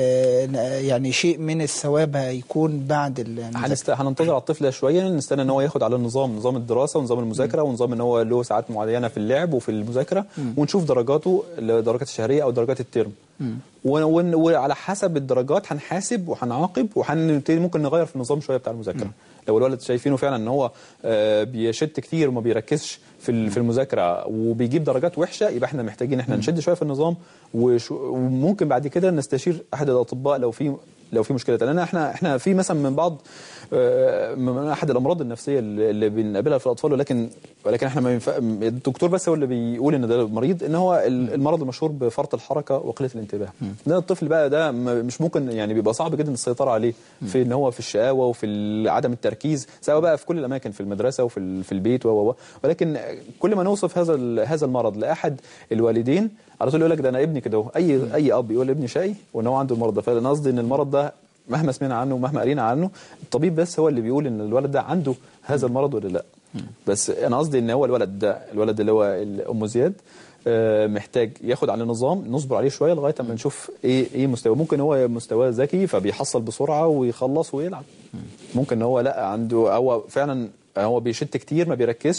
آه يعني شيء من الثواب هيكون بعد المذاكره هنست... هننتظر على الطفل ده شويه نستنى ان هو ياخد على النظام نظام الدراسه ونظام المذاكره ونظام ان هو له ساعات معينه في اللعب وفي المذاكره ونشوف درجاته الدرجات الشهريه او درجات الترم ون... ون... وعلى حسب الدرجات هنحاسب وهنعاقب وهنبتدي ممكن نغير في النظام شويه بتاع المذاكره لو الولد شايفينه فعلا ان هو آه، بيشت كتير وما بيركزش في ال- في المذاكره وبيجيب درجات وحشه يبقى احنا محتاجين احنا نشد شويه في النظام وشو- وممكن بعد كده نستشير احد الاطباء لو في لو في مشكله لان احنا احنا في مثلا من بعض آه، من احد الامراض النفسيه اللي اللي بنقابلها في الاطفال ولكن ولكن احنا ما ينفع الدكتور بس هو اللي بيقول ان ده مريض ان هو ال- المرض المشهور بفرط الحركه وقله الانتباه ده الطفل بقى ده م- مش ممكن يعني بيبقى صعب جدا السيطره عليه في ان هو في الشقاوه وفي ال- عدم التركيز سواء بقى في كل الاماكن في المدرسه وفي ال- في البيت و و و. ولكن كل ما نوصف هذا ال- هذا المرض لاحد الوالدين على طول يقول لك ده انا ابني كده اهو. اي اي اب يقول ابني شقي وان هو عنده المرض ده فانا قصدي ان المرض ده مهما سمعنا عنه ومهما قرينا عنه الطبيب بس هو اللي بيقول ان الولد ده عنده هذا المرض ولا لا بس انا قصدي ان هو الولد ده الولد اللي هو ال- ام زياد آه، محتاج ياخد على نظام نصبر عليه شويه لغايه اما نشوف ايه ايه مستواه ممكن هو مستواه ذكي فبيحصل بسرعه ويخلص ويلعب ممكن ان هو لا عنده هو فعلا هو بيشت كتير ما بيركزش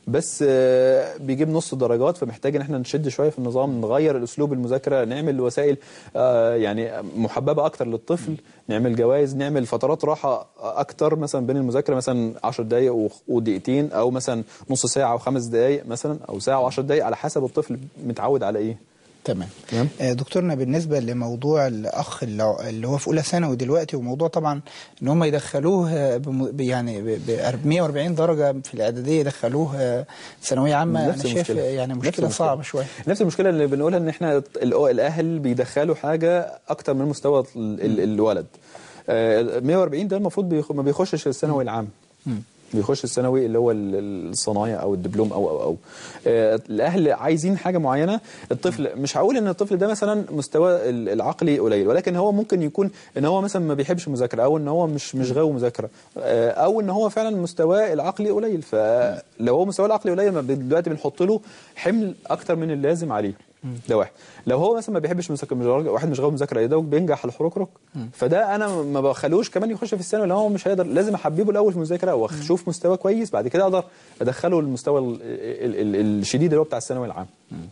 بس آه، بيجيب نص درجات فمحتاج ان احنا نشد شويه في النظام نغير الاسلوب المذاكره نعمل وسائل آه، يعني محببه اكتر للطفل نعمل جوائز نعمل فترات راحه اكتر مثلا بين المذاكره مثلا 10 دقائق و- ودقيقتين او مثلا نص ساعه وخمس دقائق مثلا او ساعه و10 دقائق على حسب الطفل متعود على ايه تمام تمام. آه، دكتورنا بالنسبه لموضوع الاخ اللي اللي هو في اولى ثانوي دلوقتي وموضوع طبعا ان هم يدخلوه آه، بم- ب- يعني ب ب 140 درجه في الاعداديه يدخلوه آه، ثانويه عامه نفس انا شايف المشكلة. يعني نفس مشكله المشكلة. صعبه شويه نفس المشكله اللي بنقولها ان احنا ال- الاهل بيدخلوا حاجه اكتر من مستوى ال- ال- الولد آه، 140 ده المفروض بيخ- ما بيخشش الثانوي العام بيخش الثانوي اللي هو ال- ال- الصنايع او الدبلوم او او او آه، الاهل عايزين حاجه معينه الطفل مش هقول ان الطفل ده مثلا مستوى ال- العقلي قليل ولكن هو ممكن يكون ان هو مثلا ما بيحبش مذاكره او ان هو مش مش غاوي مذاكره آه، او ان هو فعلا مستواه العقلي قليل فلو هو مستواه العقلي قليل ما بن- دلوقتي بنحط له حمل اكتر من اللازم عليه ده واحد لو هو مثلا ما بيحبش مذاكره مش راجل- واحد مش غاوي مذاكره يا دوب بينجح الحركرك فده انا ما بخلوش كمان يخش في الثانوي لو هو مش هيقدر لازم احببه الاول في المذاكره واشوف مستواه كويس بعد كده اقدر ادخله المستوى ال- ال- ال- الشديد اللي هو بتاع الثانوي العام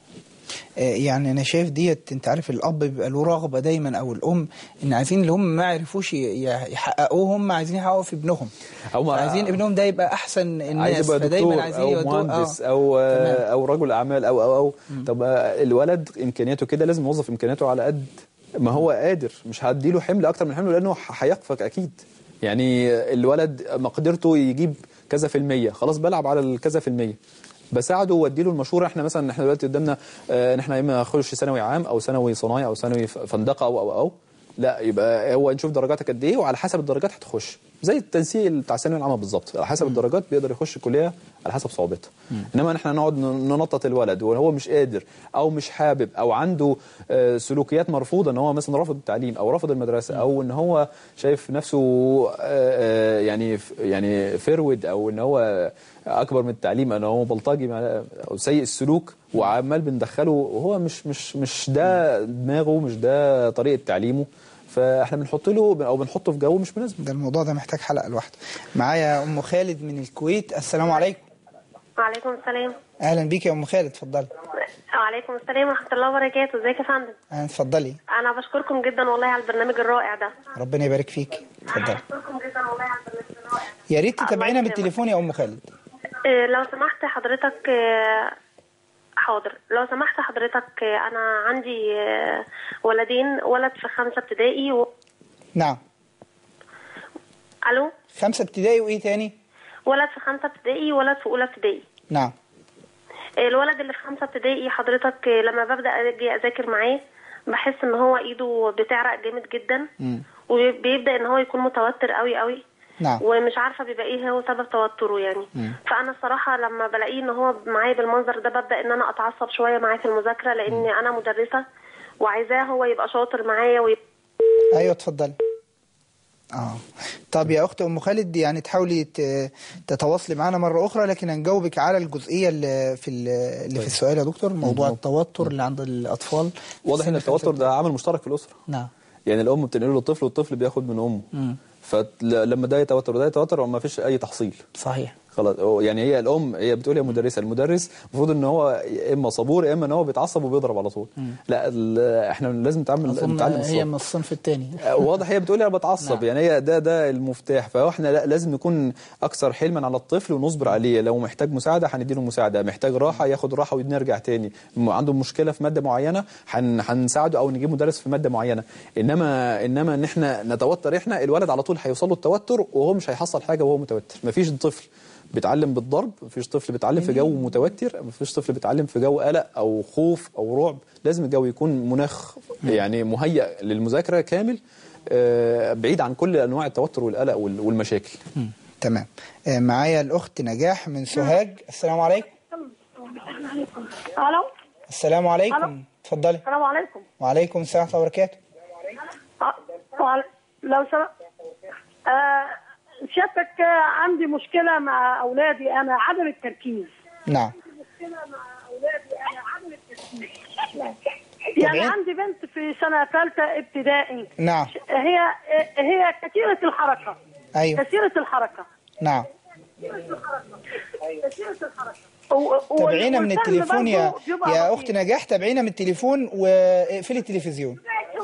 آه، يعني انا شايف ديت انت عارف الاب بيبقى له رغبه دايما او الام ان عايزين اللي هم ما عرفوش ي- يحققوه هم عايزين يحققوا في ابنهم أو ما- عايزين ابنهم ده يبقى احسن عايز الناس يبقى فدايما دكتور عايزين او يودوه مهندس آه. او تمام. او رجل اعمال او او او طب آه، الولد امكانياته كده لازم نوظف امكانياته على قد ما هو قادر مش هديله حمل اكتر من حمله لانه ح- هيخفق اكيد يعني الولد مقدرته يجيب كذا في المية خلاص بلعب على الكذا في المية بساعده واديله المشوره احنا مثلا احنا دلوقتي قدامنا آه، ان احنا يا اما نخش ثانوي عام او ثانوي صنايع او ثانوي ف- فندقه او او او لا يبقى هو نشوف درجاتك قد ايه وعلى حسب الدرجات هتخش زي التنسيق بتاع الثانويه العامه بالظبط على حسب الدرجات بيقدر يخش الكليه على حسب صعوبتها انما احنا نقعد ن- ننطط الولد وهو مش قادر او مش حابب او عنده آه، سلوكيات مرفوضه ان هو مثلا رافض التعليم او رافض المدرسه او ان هو شايف نفسه آه، آه، يعني ف- يعني فرود او ان هو اكبر من التعليم ان هو بلطجي مع- او سيء السلوك وعمال بندخله وهو مش مش مش ده دماغه مش ده طريقه تعليمه فاحنا بنحط له او بنحطه في جو مش مناسب ده الموضوع ده محتاج حلقه لوحده معايا ام خالد من الكويت السلام عليكم وعليكم السلام اهلا بيك يا ام خالد اتفضلي وعليكم السلام ورحمة الله وبركاته ازيك يا فندم آه، اتفضلي انا بشكركم جدا والله على البرنامج الرائع ده ربنا يبارك فيك اتفضلي بشكركم جدا والله على البرنامج الرائع ده يا ريت تتابعينا الله يكرمك. بالتليفون يا ام خالد إيه، لو سمحت حضرتك آه، حاضر لو سمحت حضرتك آه، انا عندي آه، ولدين ولد في خمسة ابتدائي و... نعم الو خمسة ابتدائي وايه تاني ولد في خمسة ابتدائي وولد في اولى ابتدائي نعم الولد اللي في خمسة ابتدائي حضرتك لما ببدأ أجي أذاكر معاه بحس إن هو إيده بتعرق جامد جدا مم. وبيبدأ إن هو يكون متوتر قوي قوي نعم ومش عارفة بيبقى إيه هو سبب توتره يعني فأنا الصراحة لما بلاقيه إن هو معايا بالمنظر ده ببدأ إن أنا أتعصب شوية معاه في المذاكرة لأن أنا مدرسة وعايزاه هو يبقى شاطر معايا ويبقى ايوه اتفضلي اه طب يا اخت ام خالد يعني تحاولي ت- تتواصلي معنا مره اخرى لكن هنجاوبك على الجزئيه اللي في ال- اللي في السؤال يا دكتور موضوع التوتر اللي عند الاطفال واضح ان سن التوتر خمسة ده عامل مشترك في الاسره نعم يعني الام بتنقله للطفل والطفل بياخد من امه مم. فلما ده يتوتر وده يتوتر ما فيش اي تحصيل صحيح خلاص هو يعني هي الام هي بتقول يا مدرسه المدرس المفروض ان هو يا اما صبور يا اما ان هو بيتعصب وبيضرب على طول لا ال- احنا لازم نتعامل اظن نتعلم هي الصبر من الصنف الثاني واضح هي بتقول انا بتعصب نعم. يعني هي ده ده المفتاح فاحنا لا- لازم نكون اكثر حلما على الطفل ونصبر عليه لو محتاج مساعده هنديله مساعده محتاج راحه ياخد راحه ونرجع تاني م- عنده مشكله في ماده معينه هن- هنساعده او نجيب مدرس في ماده معينه انما انما ان احنا نتوتر احنا الولد على طول هيوصل له التوتر وهو مش هيحصل حاجه وهو متوتر مفيش طفل بيتعلم بالضرب مفيش طفل بيتعلم في جو متوتر مفيش طفل بيتعلم في جو قلق او خوف او رعب لازم الجو يكون مناخ يعني مهيأ للمذاكره كامل آه، بعيد عن كل انواع التوتر والقلق وال- والمشاكل مم. تمام آه، معايا الاخت نجاح من سوهاج السلام عليكم الو السلام عليكم ألو. اتفضلي السلام عليكم وعليكم السلام ورحمه الله وبركاته أه، وعلى- لو سمحت آه، سيادتك آه، عندي مشكله مع اولادي انا عدم التركيز نعم يعني تمام. عندي بنت في سنه ثالثه ابتدائي نعم هي هي كثيره الحركه ايوه كثيره الحركه نعم كثيره الحركه و- تابعينا من والفهم التليفون يا برضه بيبقى يا بسيط. اخت نجاح تابعينا من التليفون واقفلي التلفزيون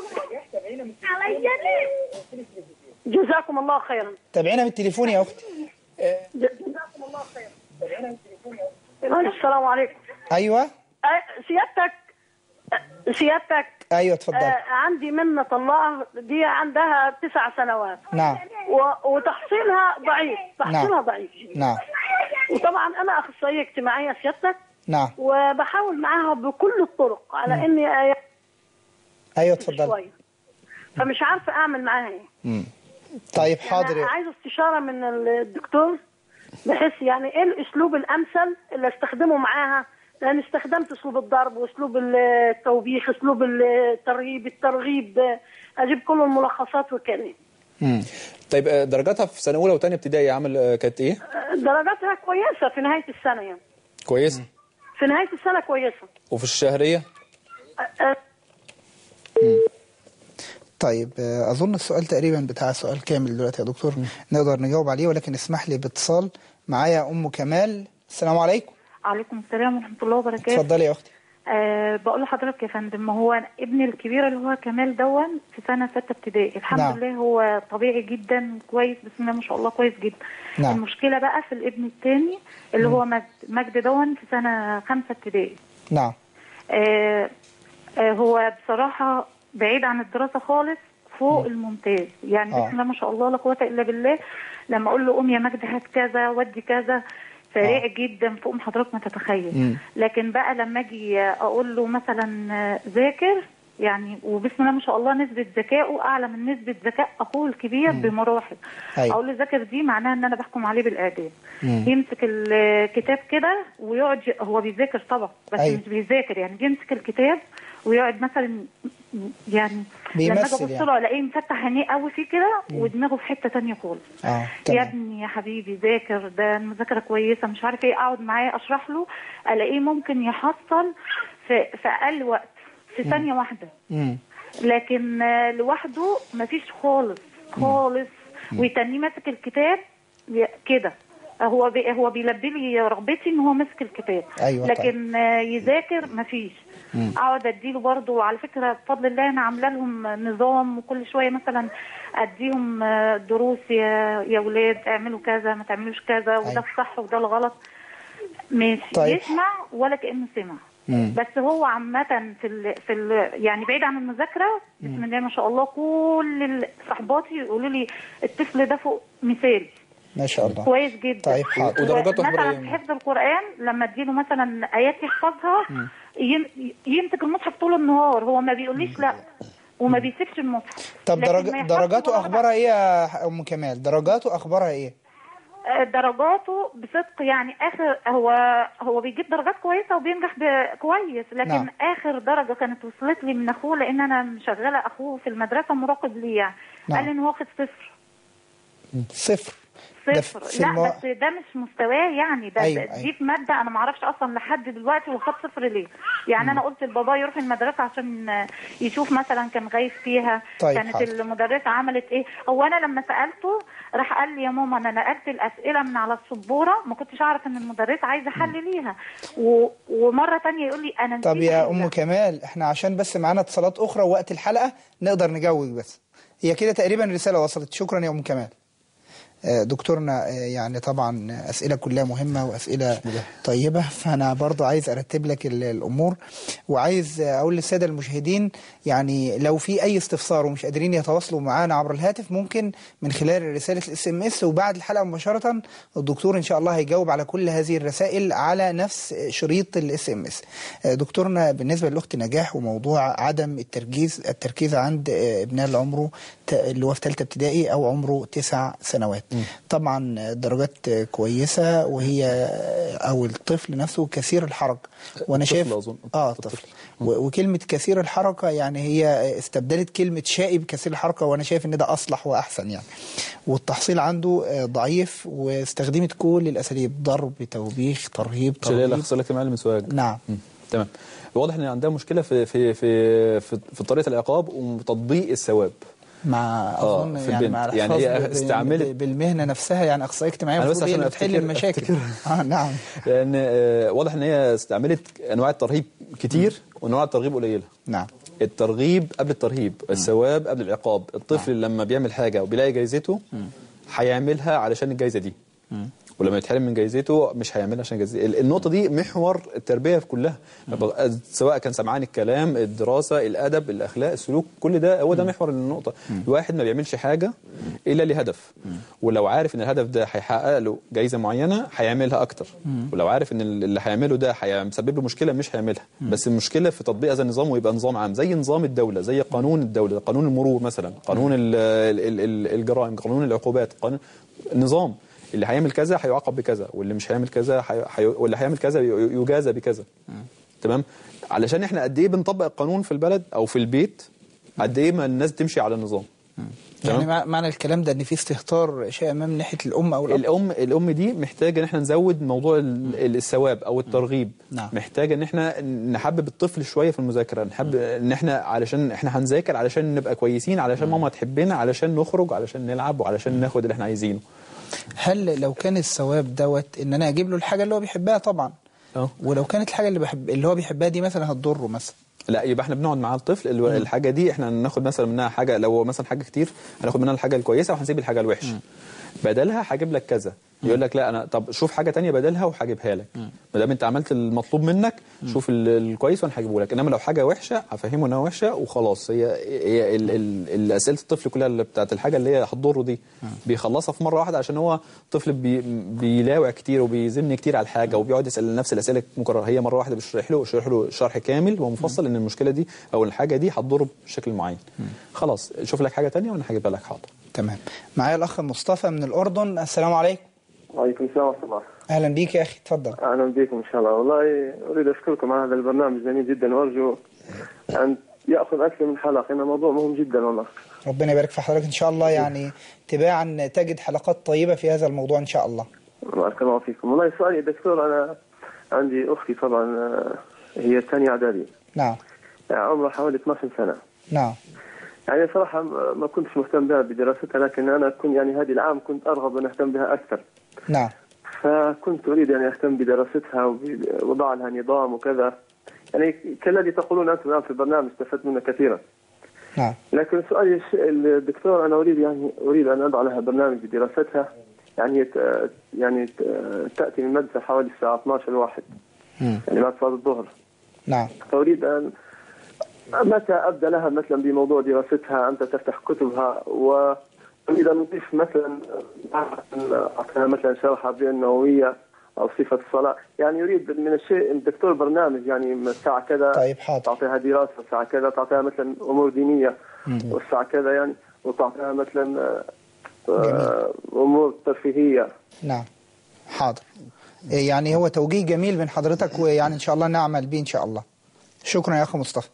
جزاكم الله خيرا تابعينا من التليفون يا اختي جزاكم الله خيرا السلام عليكم ايوه أه، سيادتك أه، سيادتك ايوه آه اتفضلي عندي منة الله دي عندها تسع سنوات نعم و- وتحصيلها ضعيف تحصيلها نعم. ضعيف نعم وطبعا انا اخصائيه اجتماعيه سيادتك نعم وبحاول معاها بكل الطرق على اني أ- ايوه اتفضلي شويه فمش عارفه اعمل معاها ايه مم. طيب يعني حاضر عايزه استشاره من الدكتور بحيث يعني ايه الاسلوب الامثل اللي استخدمه معاها لان استخدمت اسلوب الضرب واسلوب التوبيخ اسلوب الترغيب الترغيب اجيب كل الملخصات وكده مم. طيب آه، درجاتها في سنه اولى وثانيه ابتدائي عامل آه، كانت ايه درجاتها كويسه في نهايه السنه يعني كويسه في نهايه السنه كويسه وفي الشهريه أ- أ- طيب آه، اظن السؤال تقريبا بتاع السؤال كامل دلوقتي يا دكتور نقدر نجاوب عليه ولكن اسمح لي باتصال معايا ام كمال السلام عليكم عليكم السلام ورحمة الله وبركاته اتفضلي يا اختي أه بقول لحضرتك يا فندم ما هو ابني الكبير اللي هو كمال دون في سنة ستة ابتدائي الحمد نعم. لله هو طبيعي جدا كويس بسم الله ما شاء الله كويس جدا نعم. المشكلة بقى في الابن الثاني اللي هو مجد مجد دون في سنة خمسة ابتدائي نعم آه آه هو بصراحة بعيد عن الدراسة خالص فوق الممتاز يعني آه. بسم الله ما شاء الله لا قوة إلا بالله لما أقول له قوم يا مجد هات كذا ودي كذا سريع جدا فوق ما حضرتك ما تتخيل مم. لكن بقى لما أجي أقول له مثلا آه، ذاكر يعني وبسم الله ما شاء الله نسبة ذكائه أعلى من نسبة ذكاء أخوه الكبير بمراحل أيوة. أقول له ذاكر دي معناها إن أنا بحكم عليه بالإعدام مم. يمسك الكتاب كده ويقعد ي- هو بيذاكر طبعا بس أيوة. مش بيذاكر يعني بيمسك الكتاب ويقعد مثلا يعني لما اجي بيمثل ابص يعني. له الاقيه مفتح عينيه قوي فيه كده ودماغه في حته تانية خالص اه يا تمام ابني يا حبيبي ذاكر ده المذاكره كويسه مش عارف ايه اقعد معاه اشرح له الاقيه ممكن يحصل في في اقل وقت في ثانيه واحده مم. لكن آه، لوحده مفيش خالص خالص ويتنيه ماسك الكتاب ي- كده هو بي هو بيلبي لي رغبتي ان هو ماسك الكتاب أيوة طيب. لكن آه، يذاكر مفيش اقعد اديله برضه على فكره بفضل الله انا عامله لهم نظام وكل شويه مثلا اديهم آه، دروس يا يا ولاد اعملوا كذا ما تعملوش كذا وده أيوة. الصح وده الغلط مش طيب. يسمع ولا كانه سمع مم. بس هو عامة في ال في ال يعني بعيد عن المذاكرة بسم الله ما شاء الله كل ال- صحباتي يقولوا لي الطفل ده فوق مثال ما شاء الله كويس جدا طيب حاضر ودرجاته أخبار مثلا إيه؟ في حفظ القرآن لما اديله مثلا آيات يحفظها يم- يمسك المصحف طول النهار هو ما بيقوليش لا وما بيسيبش المصحف طب لكن درج... ما يحفظش درجاته ولا اخبارها ايه يا ام كمال درجاته اخبارها ايه آه، درجاته بصدق يعني اخر هو هو بيجيب درجات كويسه وبينجح ب- كويس لكن نعم. نعم. اخر درجه كانت وصلت لي من اخوه لان انا مشغله اخوه في المدرسه مراقب ليه يعني نعم. قال لي ان هو واخد صفر صفر ده صفر في لا المو- بس ده مش مستواه يعني ده أيوة، أيوة أيوة. دي في ماده انا ما اعرفش اصلا لحد دلوقتي هو خد صفر ليه يعني انا قلت لبابا يروح المدرسه عشان آه، يشوف مثلا كان غايب فيها طيب، كانت حاضر. المدرسه عملت ايه هو انا لما سالته راح قال لي يا ماما انا نقلت الاسئله من على السبوره ما كنتش اعرف ان المدرسه عايزه حل ليها و... ومره تانية يقول لي انا طب نسيت يا أحل. ام كمال احنا عشان بس معانا اتصالات اخرى وقت الحلقه نقدر نجاوب بس هي كده تقريبا رساله وصلت شكرا يا ام كمال آه، دكتورنا آه، يعني طبعا اسئله كلها مهمه واسئله طيبه فانا برضو عايز ارتب لك ال- الامور وعايز آه، اقول للساده المشاهدين يعني لو في اي استفسار ومش قادرين يتواصلوا معانا عبر الهاتف ممكن من خلال رساله الاس ام اس وبعد الحلقه مباشره الدكتور ان شاء الله هيجاوب على كل هذه الرسائل على نفس شريط الاس ام اس دكتورنا بالنسبه للاخت نجاح وموضوع عدم التركيز التركيز عند آه، ابنها اللي عمره ت- اللي هو في ثالثه ابتدائي او عمره تسع سنوات طبعا درجات كويسه وهي او الطفل نفسه كثير الحركه وانا الطفل شايف أظن. اه الطفل. طفل و- وكلمه كثير الحركه يعني هي استبدلت كلمه شائب كثير الحركه وانا شايف ان ده اصلح واحسن يعني والتحصيل عنده آه، ضعيف واستخدمت كل الاساليب ضرب توبيخ ترهيب مش اللي هي ترهيب الاخصائيه الاجتماعيه المسواج نعم مم. تمام واضح ان عندها مشكله في في في في, في طريقه العقاب وتطبيق الثواب مع آه، اظن في يعني البنت. مع يعني الحفاظ هي ب- ب- استعملت- ب- بالمهنه نفسها يعني اخصائيه اجتماعيه أنا بس المفروض هي عشان اللي بتحل أفتكر- المشاكل أفتكر. اه نعم لان آه، واضح ان هي استعملت انواع الترهيب كتير وانواع الترغيب قليله نعم الترغيب قبل الترهيب الثواب قبل العقاب الطفل لما بيعمل حاجه وبيلاقي جايزته هيعملها علشان الجايزه دي ولما يتحرم من جايزته مش هيعملها عشان جايزته ال- النقطه دي محور التربيه في كلها سواء كان سمعان الكلام الدراسه الادب الاخلاق السلوك كل ده هو ده محور النقطه الواحد ما بيعملش حاجه الا لهدف ولو عارف ان الهدف ده هيحقق له جايزه معينه هيعملها اكتر ولو عارف ان ال- اللي هيعمله ده هيسبب له مشكله مش هيعملها بس المشكله في تطبيق هذا النظام ويبقى نظام عام زي نظام الدوله زي قانون الدوله قانون المرور مثلا قانون ال- ال- ال- الجرائم قانون العقوبات قانون النظام اللي هيعمل كذا هيعاقب بكذا واللي مش هيعمل كذا حي... حي... واللي هيعمل كذا ي- يجازى بكذا تمام علشان احنا قد ايه بنطبق القانون في البلد او في البيت قد ايه ما الناس تمشي على النظام يعني تمام؟ مع- معنى الكلام ده ان في استهتار شيء ما من ناحيه الام او الاب الام الام دي محتاجه ان احنا نزود موضوع ال- ال- الثواب او الترغيب نعم. محتاجه ان احنا نحبب الطفل شويه في المذاكره نحب ان احنا علشان احنا هنذاكر علشان نبقى كويسين علشان ماما تحبنا علشان نخرج علشان نلعب وعلشان ناخد اللي احنا عايزينه هل لو كان الثواب دوت ان انا اجيب له الحاجه اللي هو بيحبها طبعا اه ولو كانت الحاجه اللي بحب اللي هو بيحبها دي مثلا هتضره مثلا لا يبقى احنا بنقعد مع الطفل الو- الحاجه دي احنا ناخد مثلا منها حاجه لو هو مثلا حاجه كتير هناخد منها الحاجه الكويسه وهنسيب الحاجه الوحشه بدلها هجيب لك كذا يقول لك لا انا طب شوف حاجه تانية بدلها وهجيبها لك ما دام انت عملت المطلوب منك شوف ال- الكويس وانا هجيبه لك انما لو حاجه وحشه هفهمه انها وحشه وخلاص هي هي ال- ال- ال- اسئله الطفل كلها اللي بتاعت الحاجه اللي هي هتضره دي بيخلصها في مره واحده عشان هو طفل بي بيلاوع كتير وبيزن كتير على الحاجه وبيقعد يسال نفس الاسئله مكرره هي مره واحده بيشرح له يشرح له شرح كامل ومفصل ان المشكله دي او الحاجه دي هتضره بشكل معين خلاص شوف لك حاجه تانية وانا هجيبها لك حاضر تمام معايا الاخ مصطفى من الاردن السلام عليكم وعليكم السلام ورحمة الله اهلا بيك يا اخي اتفضل أهلا بكم إن شاء الله والله أريد أشكركم على هذا البرنامج جميل جدا وأرجو أن يأخذ أكثر من حلقة إنه موضوع مهم جدا والله ربنا يبارك في حضرتك ان شاء الله يعني تباعا تجد حلقات طيبه في هذا الموضوع ان شاء الله بارك الله فيكم والله سؤالي يا دكتور أنا عندي أختي طبعا آه، هي ثانية إعدادي نعم عمرها حوالي 12 سنة نعم يعني صراحة ما ما كنتش مهتم بها بدراستها لكن أنا كنت يعني هذه العام كنت أرغب أن أهتم بها أكثر نعم فكنت أريد يعني أهتم بدراستها ووضع لها نظام وكذا يعني كالذي تقولون أنتم الآن في البرنامج استفدت منه كثيرا نعم لكن سؤالي الش- الدكتور انا اريد يعني اريد ان اضع لها برنامج بدراستها يعني ت- يعني ت- تاتي من المدرسه حوالي الساعه 12 واحد مم. يعني بعد صلاه الظهر نعم فاريد ان متى ابدا لها مثلا بموضوع دراستها امتى تفتح كتبها واريد ان اضيف مثلا اعطيها مثلا شرحها بالنوويه او صفه الصلاه يعني يريد من الشيء الدكتور برنامج يعني من الساعه كذا طيب حاضر تعطيها دراسه الساعه كذا تعطيها مثلا امور دينيه والساعه كذا يعني وتعطيها مثلا آه، آه، امور ترفيهيه نعم حاضر إيه يعني هو توجيه جميل من حضرتك ويعني ان شاء الله نعمل به ان شاء الله شكرا يا اخ مصطفى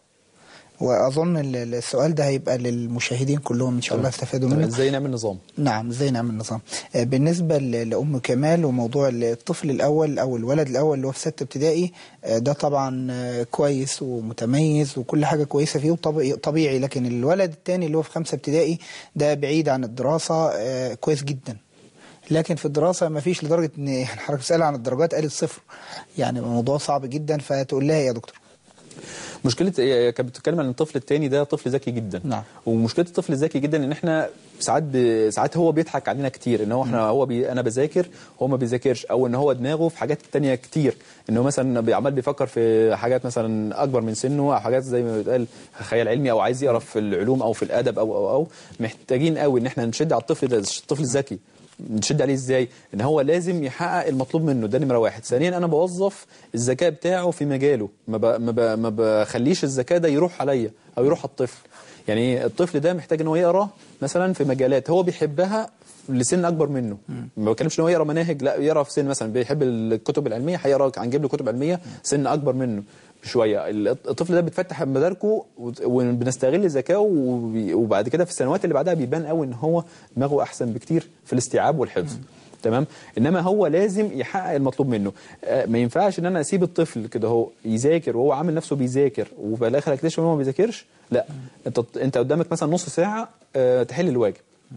واظن ال- ال- السؤال ده هيبقى للمشاهدين كلهم ان شاء الله يستفادوا منه ازاي نعمل نظام نعم ازاي نعمل نظام آه، بالنسبه ل- لام كمال وموضوع الطفل الاول او الولد الاول اللي هو في سته ابتدائي آه، ده طبعا آه، كويس ومتميز وكل حاجه كويسه فيه وطبيعي طبيعي لكن الولد الثاني اللي هو في خمسه ابتدائي ده بعيد عن الدراسه آه، كويس جدا لكن في الدراسه ما فيش لدرجه ان يعني حضرتك بتسال عن الدرجات قالت صفر يعني الموضوع صعب جدا فتقول لها إيه يا دكتور مشكله هي كانت بتتكلم عن الطفل الثاني ده طفل ذكي جدا نعم. ومشكله الطفل الذكي جدا ان احنا ساعات ب... ساعات هو بيضحك علينا كتير ان هو احنا هو بي... انا بذاكر هو ما بيذاكرش او ان هو دماغه في حاجات تانية كتير ان هو مثلا بيعمل بيفكر في حاجات مثلا اكبر من سنه او حاجات زي ما بيتقال خيال علمي او عايز يقرا في العلوم او في الادب او او او محتاجين قوي ان احنا نشد على الطفل ده الطفل الذكي نشد عليه ازاي ان هو لازم يحقق المطلوب منه ده نمره واحد ثانيا انا بوظف الذكاء بتاعه في مجاله ما ب... ما, ب... ما بخليش الذكاء ده يروح عليا او يروح على الطفل يعني الطفل ده محتاج ان هو يقرا مثلا في مجالات هو بيحبها لسن اكبر منه ما بتكلمش ان هو يقرا مناهج لا يقرا في سن مثلا بيحب الكتب العلميه هيقرا هنجيب له كتب علميه سن اكبر منه بشويه الطفل ده بتفتح مداركه وبنستغل ذكائه وبي- وبعد كده في السنوات اللي بعدها بيبان قوي ان هو دماغه احسن بكتير في الاستيعاب والحفظ تمام انما هو لازم يحقق المطلوب منه آه، ما ينفعش ان انا اسيب الطفل كده هو يذاكر وهو عامل نفسه بيذاكر وفي الاخر اكتشف ان هو ما بيذاكرش لا انت انت قدامك مثلا نص ساعه آه، تحل الواجب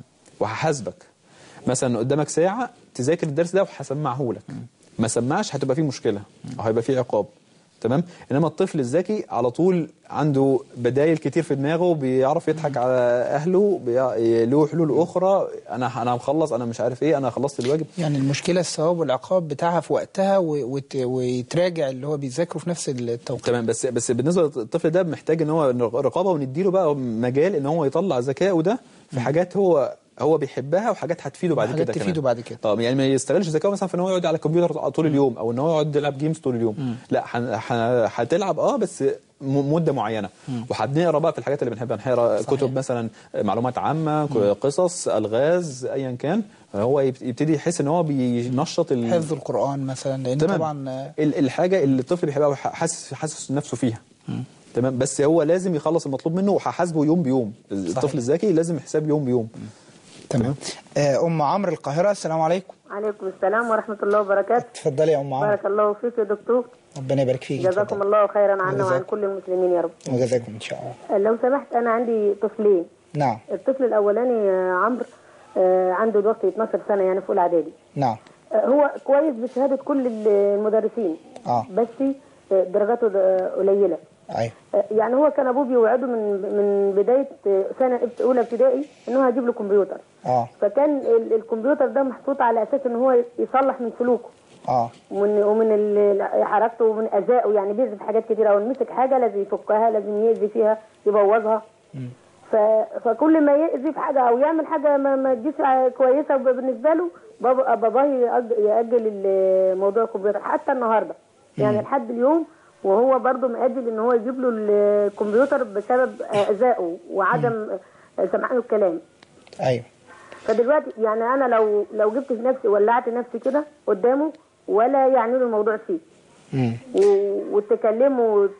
وهحاسبك مثلا قدامك ساعه تذاكر الدرس ده وهسمعه لك ما سمعش هتبقى فيه مشكله او هيبقى فيه عقاب تمام انما الطفل الذكي على طول عنده بدايل كتير في دماغه بيعرف يضحك على اهله بي... له حلول اخرى انا انا مخلص انا مش عارف ايه انا خلصت الواجب يعني المشكله الثواب والعقاب بتاعها في وقتها و- وت- ويتراجع اللي هو بيذاكره في نفس التوقيت تمام بس بس بالنسبه للطفل ده محتاج ان هو رقابه ونديله بقى مجال ان هو يطلع ذكائه ده في حاجات هو هو بيحبها وحاجات هتفيده بعد حاجات كده تفيده كمان. بعد كده. اه يعني ما يستغلش ذكائه مثلا في ان هو يقعد على الكمبيوتر طول اليوم او ان هو يقعد يلعب جيمز طول اليوم لا هن- ه- هتلعب اه بس م- مده معينه وهنقرا بقى في الحاجات اللي بنحبها نقرا كتب مثلا معلومات عامه ك- قصص الغاز ايا كان هو يبت- يبتدي يحس ان هو بينشط ال- حفظ القران مثلا لان تمام. طبعا آه، ال- الحاجه اللي الطفل بيحبها وحاسس حاسس نفسه فيها تمام بس هو لازم يخلص المطلوب منه وهحاسبه يوم بيوم الطفل الذكي لازم حساب يوم بيوم تمام آه، ام عمرو القاهره السلام عليكم عليكم السلام ورحمة الله وبركاته اتفضلي يا ام عمرو بارك الله فيك يا دكتور ربنا يبارك فيك جزاكم الله خيرا عنا جزاك. وعن كل المسلمين يا رب وجزاكم ان شاء الله لو سمحت أنا عندي طفلين نعم الطفل الأولاني آه، عمرو آه، عنده دلوقتي 12 سنة يعني في أولى إعدادي نعم آه، هو كويس بشهادة كل المدرسين اه بس آه، درجاته آه، قليلة ايوه آه، يعني هو كان أبوه بيوعده من من بداية آه، سنة أولى ابتدائي إن هو هيجيب له كمبيوتر اه فكان ال- الكمبيوتر ده محطوط على أساس إن هو يصلح من سلوكه اه ومن ومن ال- حركته ومن ادائه يعني بيزي في حاجات كتير او مسك حاجه لازم يفكها لازم يأذي فيها يبوظها ف... فكل ما يأذي في حاجه او يعمل حاجه ما, ما تجيش ع- كويسه بالنسبه له بابا باباه يأج- يأجل ال- موضوع الكمبيوتر حتى النهارده يعني لحد اليوم وهو برضه مأجل ان هو يجيب له الكمبيوتر بسبب اذائه وعدم سماعه الكلام ايوه فدلوقتي يعني انا لو لو جبت في نفسي ولعت نفسي كده قدامه ولا يعني له الموضوع فيه مم. و- وتكلمه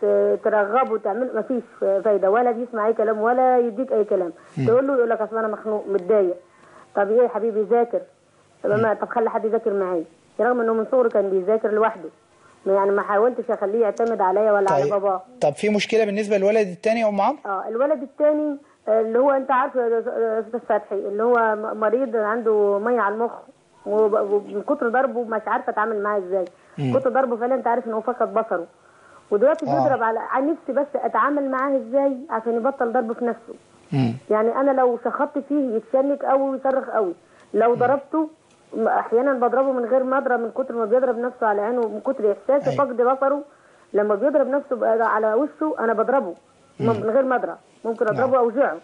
وترغبه وتعمل ما فيش فايده ولا بيسمع اي كلام ولا يديك اي كلام تقول له يقول لك اصل انا مخنوق متضايق طب ايه يا حبيبي ذاكر طب ما طب خلي حد يذاكر معايا رغم انه من صغره كان بيذاكر لوحده ما يعني ما حاولتش اخليه يعتمد عليا ولا على طيب باباه طب في مشكله بالنسبه للولد الثاني يا ام عمرو اه الولد الثاني اللي هو انت عارف يا استاذ فتحي اللي هو م- مريض عنده ميه على المخ وب- ومن كتر ضربه مش عارفه اتعامل معاه ازاي كتر ضربه فعلا انت عارف ان هو فقد بصره ودلوقتي آه. بيضرب على عن نفسي بس اتعامل معاه ازاي عشان يبطل ضرب في نفسه مم. يعني انا لو شخطت فيه يتشنك قوي ويصرخ قوي لو ضربته م- احيانا بضربه من غير ما اضرب من كتر ما بيضرب نفسه على عينه من كتر احساسه أيوة. فقد بصره لما بيضرب نفسه بقى على وشه انا بضربه م- من غير ما اضرب ممكن اضربه اوجعه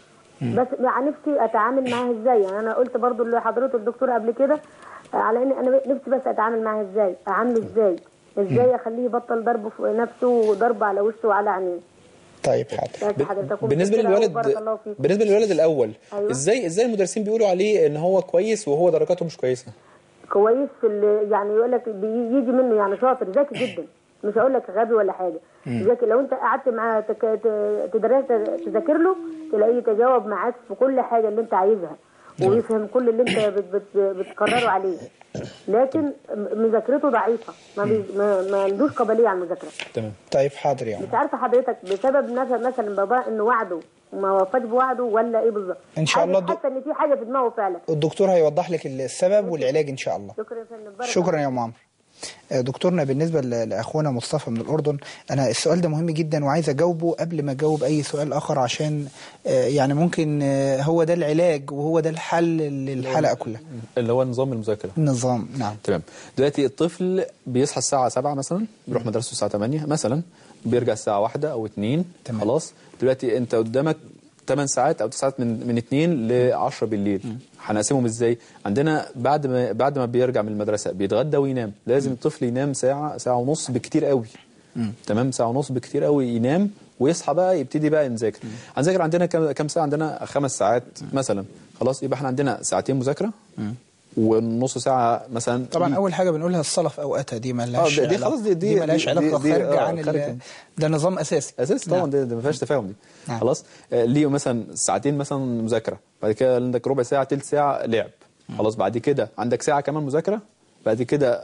بس مع نفسي اتعامل معاه ازاي يعني انا قلت برضو لحضرته الدكتور قبل كده آه، على ان انا نفسي بس اتعامل معاه ازاي اعامله ازاي ازاي اخليه يبطل ضربه في نفسه وضرب على وشه وعلى عينيه طيب حاضر بس حضرتك بالنسبه ومتشكرة أوي، للولد بارك الله فيك بالنسبه للولد الاول أيوة. ازاي ازاي المدرسين بيقولوا عليه ان هو كويس وهو درجاته مش كويسه كويس في ال- يعني يقول لك بيجي منه يعني شاطر ذكي جدا مش هقول لك غبي ولا حاجه ذكي لو انت قعدت معاه تك- ت- تدرس تذاكر له تلاقيه يتجاوب معاك في كل حاجه اللي انت عايزها ويفهم كل اللي انت بت بت بتقرره عليه لكن م- مذاكرته ضعيفه ما, بي ما, ما عندوش قابليه على المذاكره تمام طيب حاضر يا عمرو مش عارفه حضرتك بسبب مثلا مثلا باباه انه وعده وما وفاش بوعده ولا ايه بالظبط إن شاء الله حاسس- الدك- حاسه ان في حاجه في دماغه فعلا الدكتور هيوضح لك السبب والعلاج ان شاء الله شكرا يا فندم بارك شكرا يا ام عمرو آه، دكتورنا بالنسبه ل- لاخونا مصطفى من الاردن انا السؤال ده مهم جدا وعايز اجاوبه قبل ما اجاوب اي سؤال اخر عشان آه، يعني ممكن آه، هو ده العلاج وهو ده الحل للحلقه كلها اللي هو نظام المذاكره النظام نعم تمام دلوقتي الطفل بيصحى الساعة 7 مثلا بيروح مدرسته الساعة 8 مثلا بيرجع الساعة 1 أو 2 تمام. خلاص دلوقتي أنت قدامك 8 ساعات أو 9 ساعات من من 2 ل 10 بالليل هنقسمهم ازاي؟ عندنا بعد ما بعد ما بيرجع من المدرسة بيتغدى وينام لازم الطفل ينام ساعة ساعة ونص بكتير قوي تمام ساعة ونص بكتير قوي ينام ويصحى بقى يبتدي بقى نذاكر هنذاكر عندنا كام كام ساعة عندنا خمس ساعات مثلا خلاص يبقى احنا عندنا ساعتين مذاكرة ونص ساعة مثلا طبعا اول حاجه بنقولها الصلاه في اوقاتها دي مالهاش آه، دي علاقة- خلاص دي- دي- مالهاش دي- علاقه دي- خارجه آه، عن ال- خارجة. ده نظام اساسي اساسي طبعا نعم. دي دي ما فيهاش تفاهم دي نعم. خلاص آه، ليه مثلا ساعتين مثلا مذاكره بعد كده عندك ربع ساعه ثلث ساعه لعب خلاص بعد كده عندك ساعه كمان مذاكره بعد كده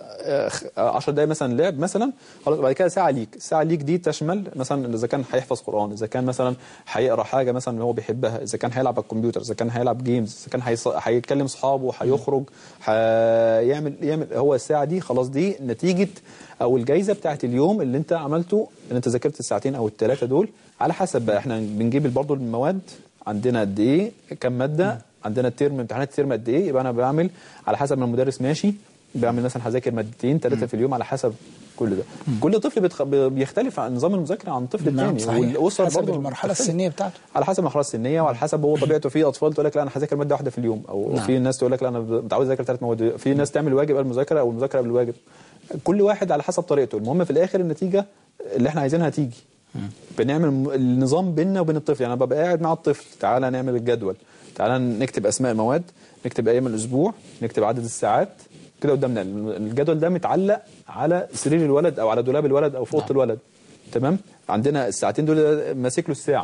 10 دقايق مثلا لعب مثلا خلاص بعد كده ساعه ليك الساعه ليك دي تشمل مثلا اذا كان هيحفظ قران اذا كان مثلا هيقرا حاجه مثلا هو بيحبها اذا كان هيلعب على الكمبيوتر اذا كان هيلعب جيمز اذا كان هيص- هيكلم اصحابه هيخرج هيعمل يعمل هو الساعه دي خلاص دي نتيجه او الجائزه بتاعت اليوم اللي انت عملته ان انت ذاكرت الساعتين او الثلاثه دول على حسب بقى احنا بنجيب برضه المواد عندنا قد ايه كم ماده عندنا الترم امتحانات الترم قد ايه يبقى انا بعمل على حسب ما المدرس ماشي بعمل مثلا هذاكر مادتين ثلاثه في اليوم على حسب كل ده كل طفل بيتخ... بيختلف عن نظام المذاكره عن طفل نعم الثاني صحيح والاسر حسب برضه المرحله بتختلف. السنيه بتاعته على حسب المرحله السنيه وعلى حسب هو طبيعته في اطفال تقول لك لا انا هذاكر ماده واحده في اليوم او نعم. في ناس تقول لك لا انا متعود اذاكر ثلاث مواد في ناس تعمل واجب قبل المذاكره او المذاكره قبل الواجب كل واحد على حسب طريقته المهم في الاخر النتيجه اللي احنا عايزينها تيجي بنعمل م- النظام بيننا وبين الطفل يعني انا ببقى قاعد مع الطفل تعالى نعمل الجدول تعالى نكتب اسماء المواد نكتب ايام الاسبوع نكتب عدد الساعات كده قدامنا الجدول ده متعلق على سرير الولد او على دولاب الولد او في اوضه الولد تمام عندنا الساعتين دول ماسك له الساعه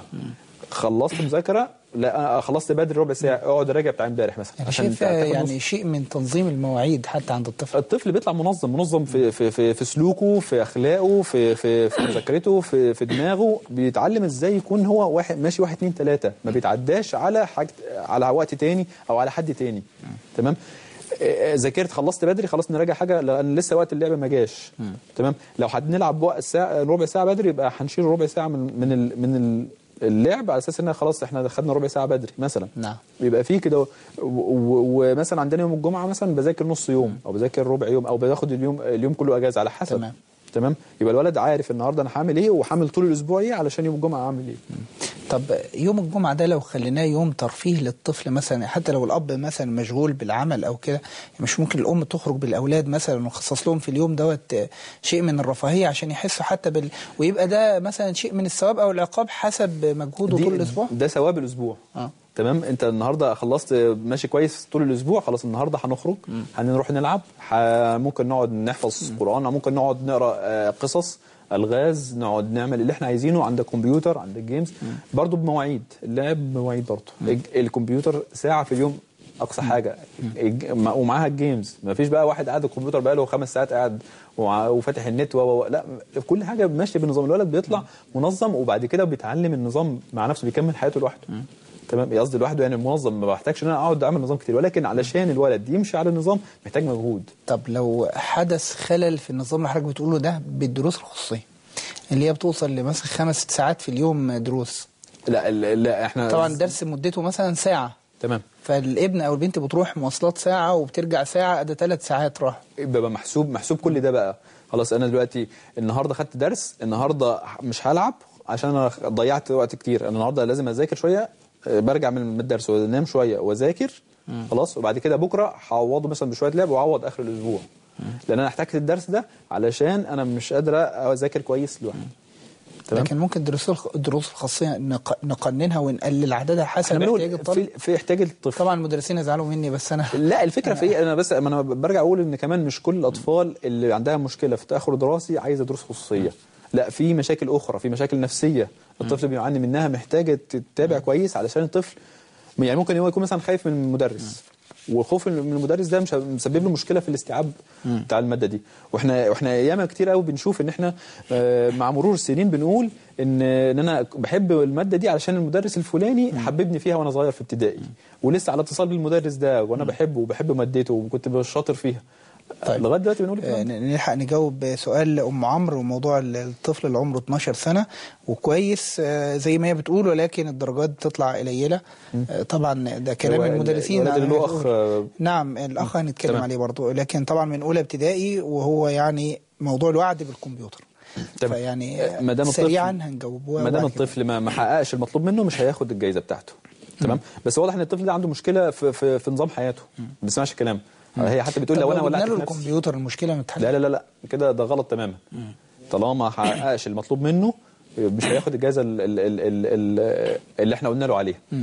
خلصت مذاكره لا أنا خلصت بدري ربع ساعه اقعد راجع بتاع امبارح مثلا يعني عشان شايف تاخد يعني شيء من تنظيم المواعيد حتى عند الطفل الطفل بيطلع منظم منظم في في في, في سلوكه في اخلاقه في في في مذاكرته في في دماغه بيتعلم ازاي يكون هو واحد ماشي واحد اتنين تلاته ما بيتعداش على حاجه على وقت تاني او على حد تاني تمام آه، ذاكرت خلصت بدري خلاص نراجع حاجه لان لسه وقت اللعب ما جاش تمام لو هنلعب وقت ساعه ربع ساعه بدري يبقى هنشيل ربع ساعه من من ال من ال اللعب على اساس ان خلاص احنا خدنا ربع ساعه بدري مثلا نعم بيبقى فيه كده و- و- ومثلا عندنا يوم الجمعه مثلا بذاكر نص يوم او بذاكر ربع يوم او باخد اليوم اليوم كله اجازه على حسب تمام. تمام يبقى الولد عارف النهارده انا هعمل ايه وهعمل طول الاسبوع ايه علشان يوم الجمعه اعمل ايه طب يوم الجمعة ده لو خليناه يوم ترفيه للطفل مثلا حتى لو الأب مثلا مشغول بالعمل أو كده مش ممكن الأم تخرج بالأولاد مثلا ونخصص لهم في اليوم دوت شيء من الرفاهية عشان يحسوا حتى بال ويبقى ده مثلا شيء من الثواب أو العقاب حسب مجهوده دي- طول الأسبوع ده ثواب الاسبوع اه تمام انت النهارده خلصت ماشي كويس طول الاسبوع خلاص النهارده هنخرج هنروح نلعب ح- ممكن نقعد نحفظ قران او ممكن نقعد نقرا آه، قصص الغاز نقعد نعمل اللي احنا عايزينه عندك كمبيوتر عندك جيمز برضو بمواعيد اللعب بمواعيد برضو الج- الكمبيوتر ساعه في اليوم اقصى حاجه الج- مع- ومعاها الجيمز ما فيش بقى واحد قاعد الكمبيوتر بقى له خمس ساعات قاعد وع- وفاتح النت و و- و- لا كل حاجه ماشيه بنظام الولد بيطلع منظم وبعد كده بيتعلم النظام مع نفسه بيكمل حياته لوحده تمام قصدي لوحده يعني منظم ما بحتاجش ان انا اقعد اعمل نظام كتير ولكن علشان الولد يمشي على النظام محتاج مجهود طب لو حدث خلل في النظام اللي حضرتك بتقوله ده بالدروس الخصوصية اللي هي بتوصل لمثلا خمس ست ساعات في اليوم دروس لا لا, لا احنا طبعا الدرس مدته مثلا ساعة تمام فالابن او البنت بتروح مواصلات ساعة وبترجع ساعة ده ثلاث ساعات راح بيبقى محسوب محسوب كل ده بقى خلاص انا دلوقتي النهارده خدت درس النهارده مش هلعب عشان انا ضيعت وقت كتير انا النهارده لازم اذاكر شويه آه، برجع من الدرس وانام شويه واذاكر خلاص وبعد كده بكره هعوضه مثلا بشويه لعب واعوض اخر الاسبوع لان انا احتاجت الدرس ده علشان انا مش قادره اذاكر كويس لوحدي تمام لكن ممكن الدروس الخ- الدروس الخاصيه نق- نقننها ونقلل عددها حسب احنا بنقول احتياج الطالب في, في احتاج الطفل طبعا المدرسين يزعلوا مني بس انا لا الفكره في ايه انا بس ما انا برجع اقول ان كمان مش كل الاطفال اللي عندها مشكله في تاخر دراسي عايزه دروس خصوصيه لا في مشاكل اخرى في مشاكل نفسيه الطفل بيعاني منها محتاجه تتابع كويس علشان الطفل يعني ممكن هو يكون مثلا خايف من المدرس والخوف من المدرس ده مش مسبب له مشكله في الاستيعاب بتاع الماده دي واحنا واحنا ياما كتير قوي بنشوف ان احنا آه، مع مرور السنين بنقول ان ان انا بحب الماده دي علشان المدرس الفلاني حببني فيها وانا صغير في ابتدائي ولسه على اتصال بالمدرس ده وانا بحبه وبحب مادته وكنت شاطر فيها طيب. لغايه دلوقتي بنقول آه، الكلام ده. نلحق نجاوب سؤال ام عمرو وموضوع الطفل اللي عمره 12 سنه وكويس آه، زي ما هي بتقول ولكن الدرجات بتطلع قليله آه، طبعا ده كلام هو المدرسين الولد اللي له أنا أخ، بقول. آه، نعم الاخ هنتكلم تمام. عليه برضه لكن طبعا من اولى ابتدائي وهو يعني موضوع الوعد بالكمبيوتر تمام. فيعني آه، ما دام الطفل- سريعا هنجاوبه ما دام وبعد كده. الطفل ما ما حققش المطلوب منه مش هياخد الجائزه بتاعته تمام بس واضح ان الطفل ده عنده مشكله في في, في نظام حياته ما بيسمعش كلام هي حتى بتقول طب لو انا جبنا ولعت له في نفسي الكمبيوتر المشكله متحله لا لا لا لا كده ده غلط تماما طالما ما حققش المطلوب منه مش هياخد الجائزه ال- ال- ال- ال- ال- اللي احنا قلنا له عليها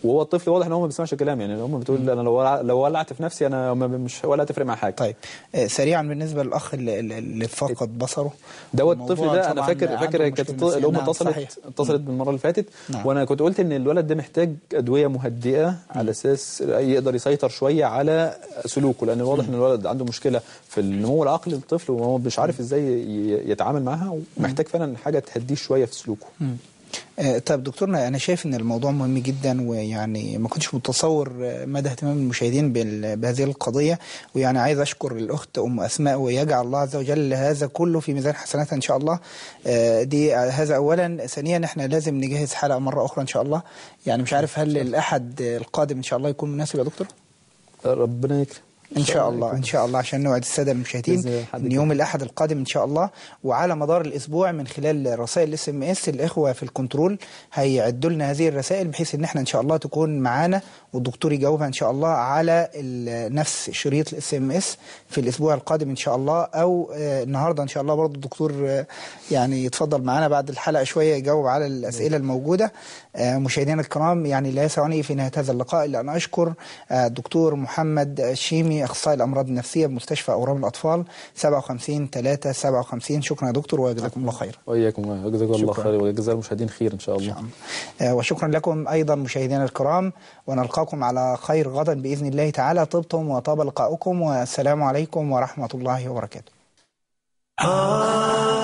وهو الطفل واضح ان هو ما بيسمعش الكلام يعني الام بتقول انا لو ولع- لو ولعت في نفسي انا ما- مش ولا هتفرق معايا حاجه طيب آه، سريعا بالنسبه للاخ اللي, اللي- اللي فقد بصره دوت الموضوع الطفل ده انا طبعاً فاكر عنده فاكر كانت مشكلة الط- الام نفسية. نعم، اتصلت صحيح. اتصلت بالمره اللي فاتت نعم. وانا كنت قلت ان الولد ده محتاج ادويه مهدئه على اساس يقدر يسيطر شويه على سلوكه لان واضح ان الولد عنده مشكله في النمو العقلي للطفل وهو مش عارف ازاي ي- يتعامل معاها ومحتاج فعلا حاجه تهديه شويه في سلوكه آه، طب دكتورنا انا شايف ان الموضوع مهم جدا ويعني ما كنتش متصور آه، مدى اهتمام المشاهدين بال- بهذه القضيه ويعني عايز اشكر الاخت ام اسماء ويجعل الله عز وجل هذا كله في ميزان حسناتها ان شاء الله آه، دي هذا اولا ثانيا احنا لازم نجهز حلقه مره اخرى ان شاء الله يعني مش عارف هل الاحد القادم ان شاء الله يكون مناسب يا دكتور ربنا يكرم ان شاء الله ان شاء الله عشان نوعد الساده المشاهدين بإذن الله حد ان يوم الاحد القادم ان شاء الله وعلى مدار الاسبوع من خلال رسائل الاس ام اس الاخوه في الكنترول هيعدوا لنا هذه الرسائل بحيث ان احنا ان شاء الله تكون معانا والدكتور يجاوبها ان شاء الله على ال- نفس شريط الاس ام اس في الاسبوع القادم ان شاء الله او آه، النهارده ان شاء الله برضه الدكتور آه، يعني يتفضل معانا بعد الحلقه شويه يجاوب على الاسئله الموجوده آه، مشاهدينا الكرام يعني لا يسعني في نهايه هذا اللقاء الا ان اشكر آه، الدكتور محمد شيمي اخصائي الامراض النفسيه بمستشفى اورام الاطفال 57 3 57 شكرا يا دكتور وجزاكم الله خير واياكم جزاكم الله شكراً. خير وجزاء المشاهدين خير ان شاء الله آه، وشكرا لكم ايضا مشاهدينا الكرام ونلقاكم على خير غدا باذن الله تعالى طبتم وطاب لقاؤكم والسلام عليكم ورحمه الله وبركاته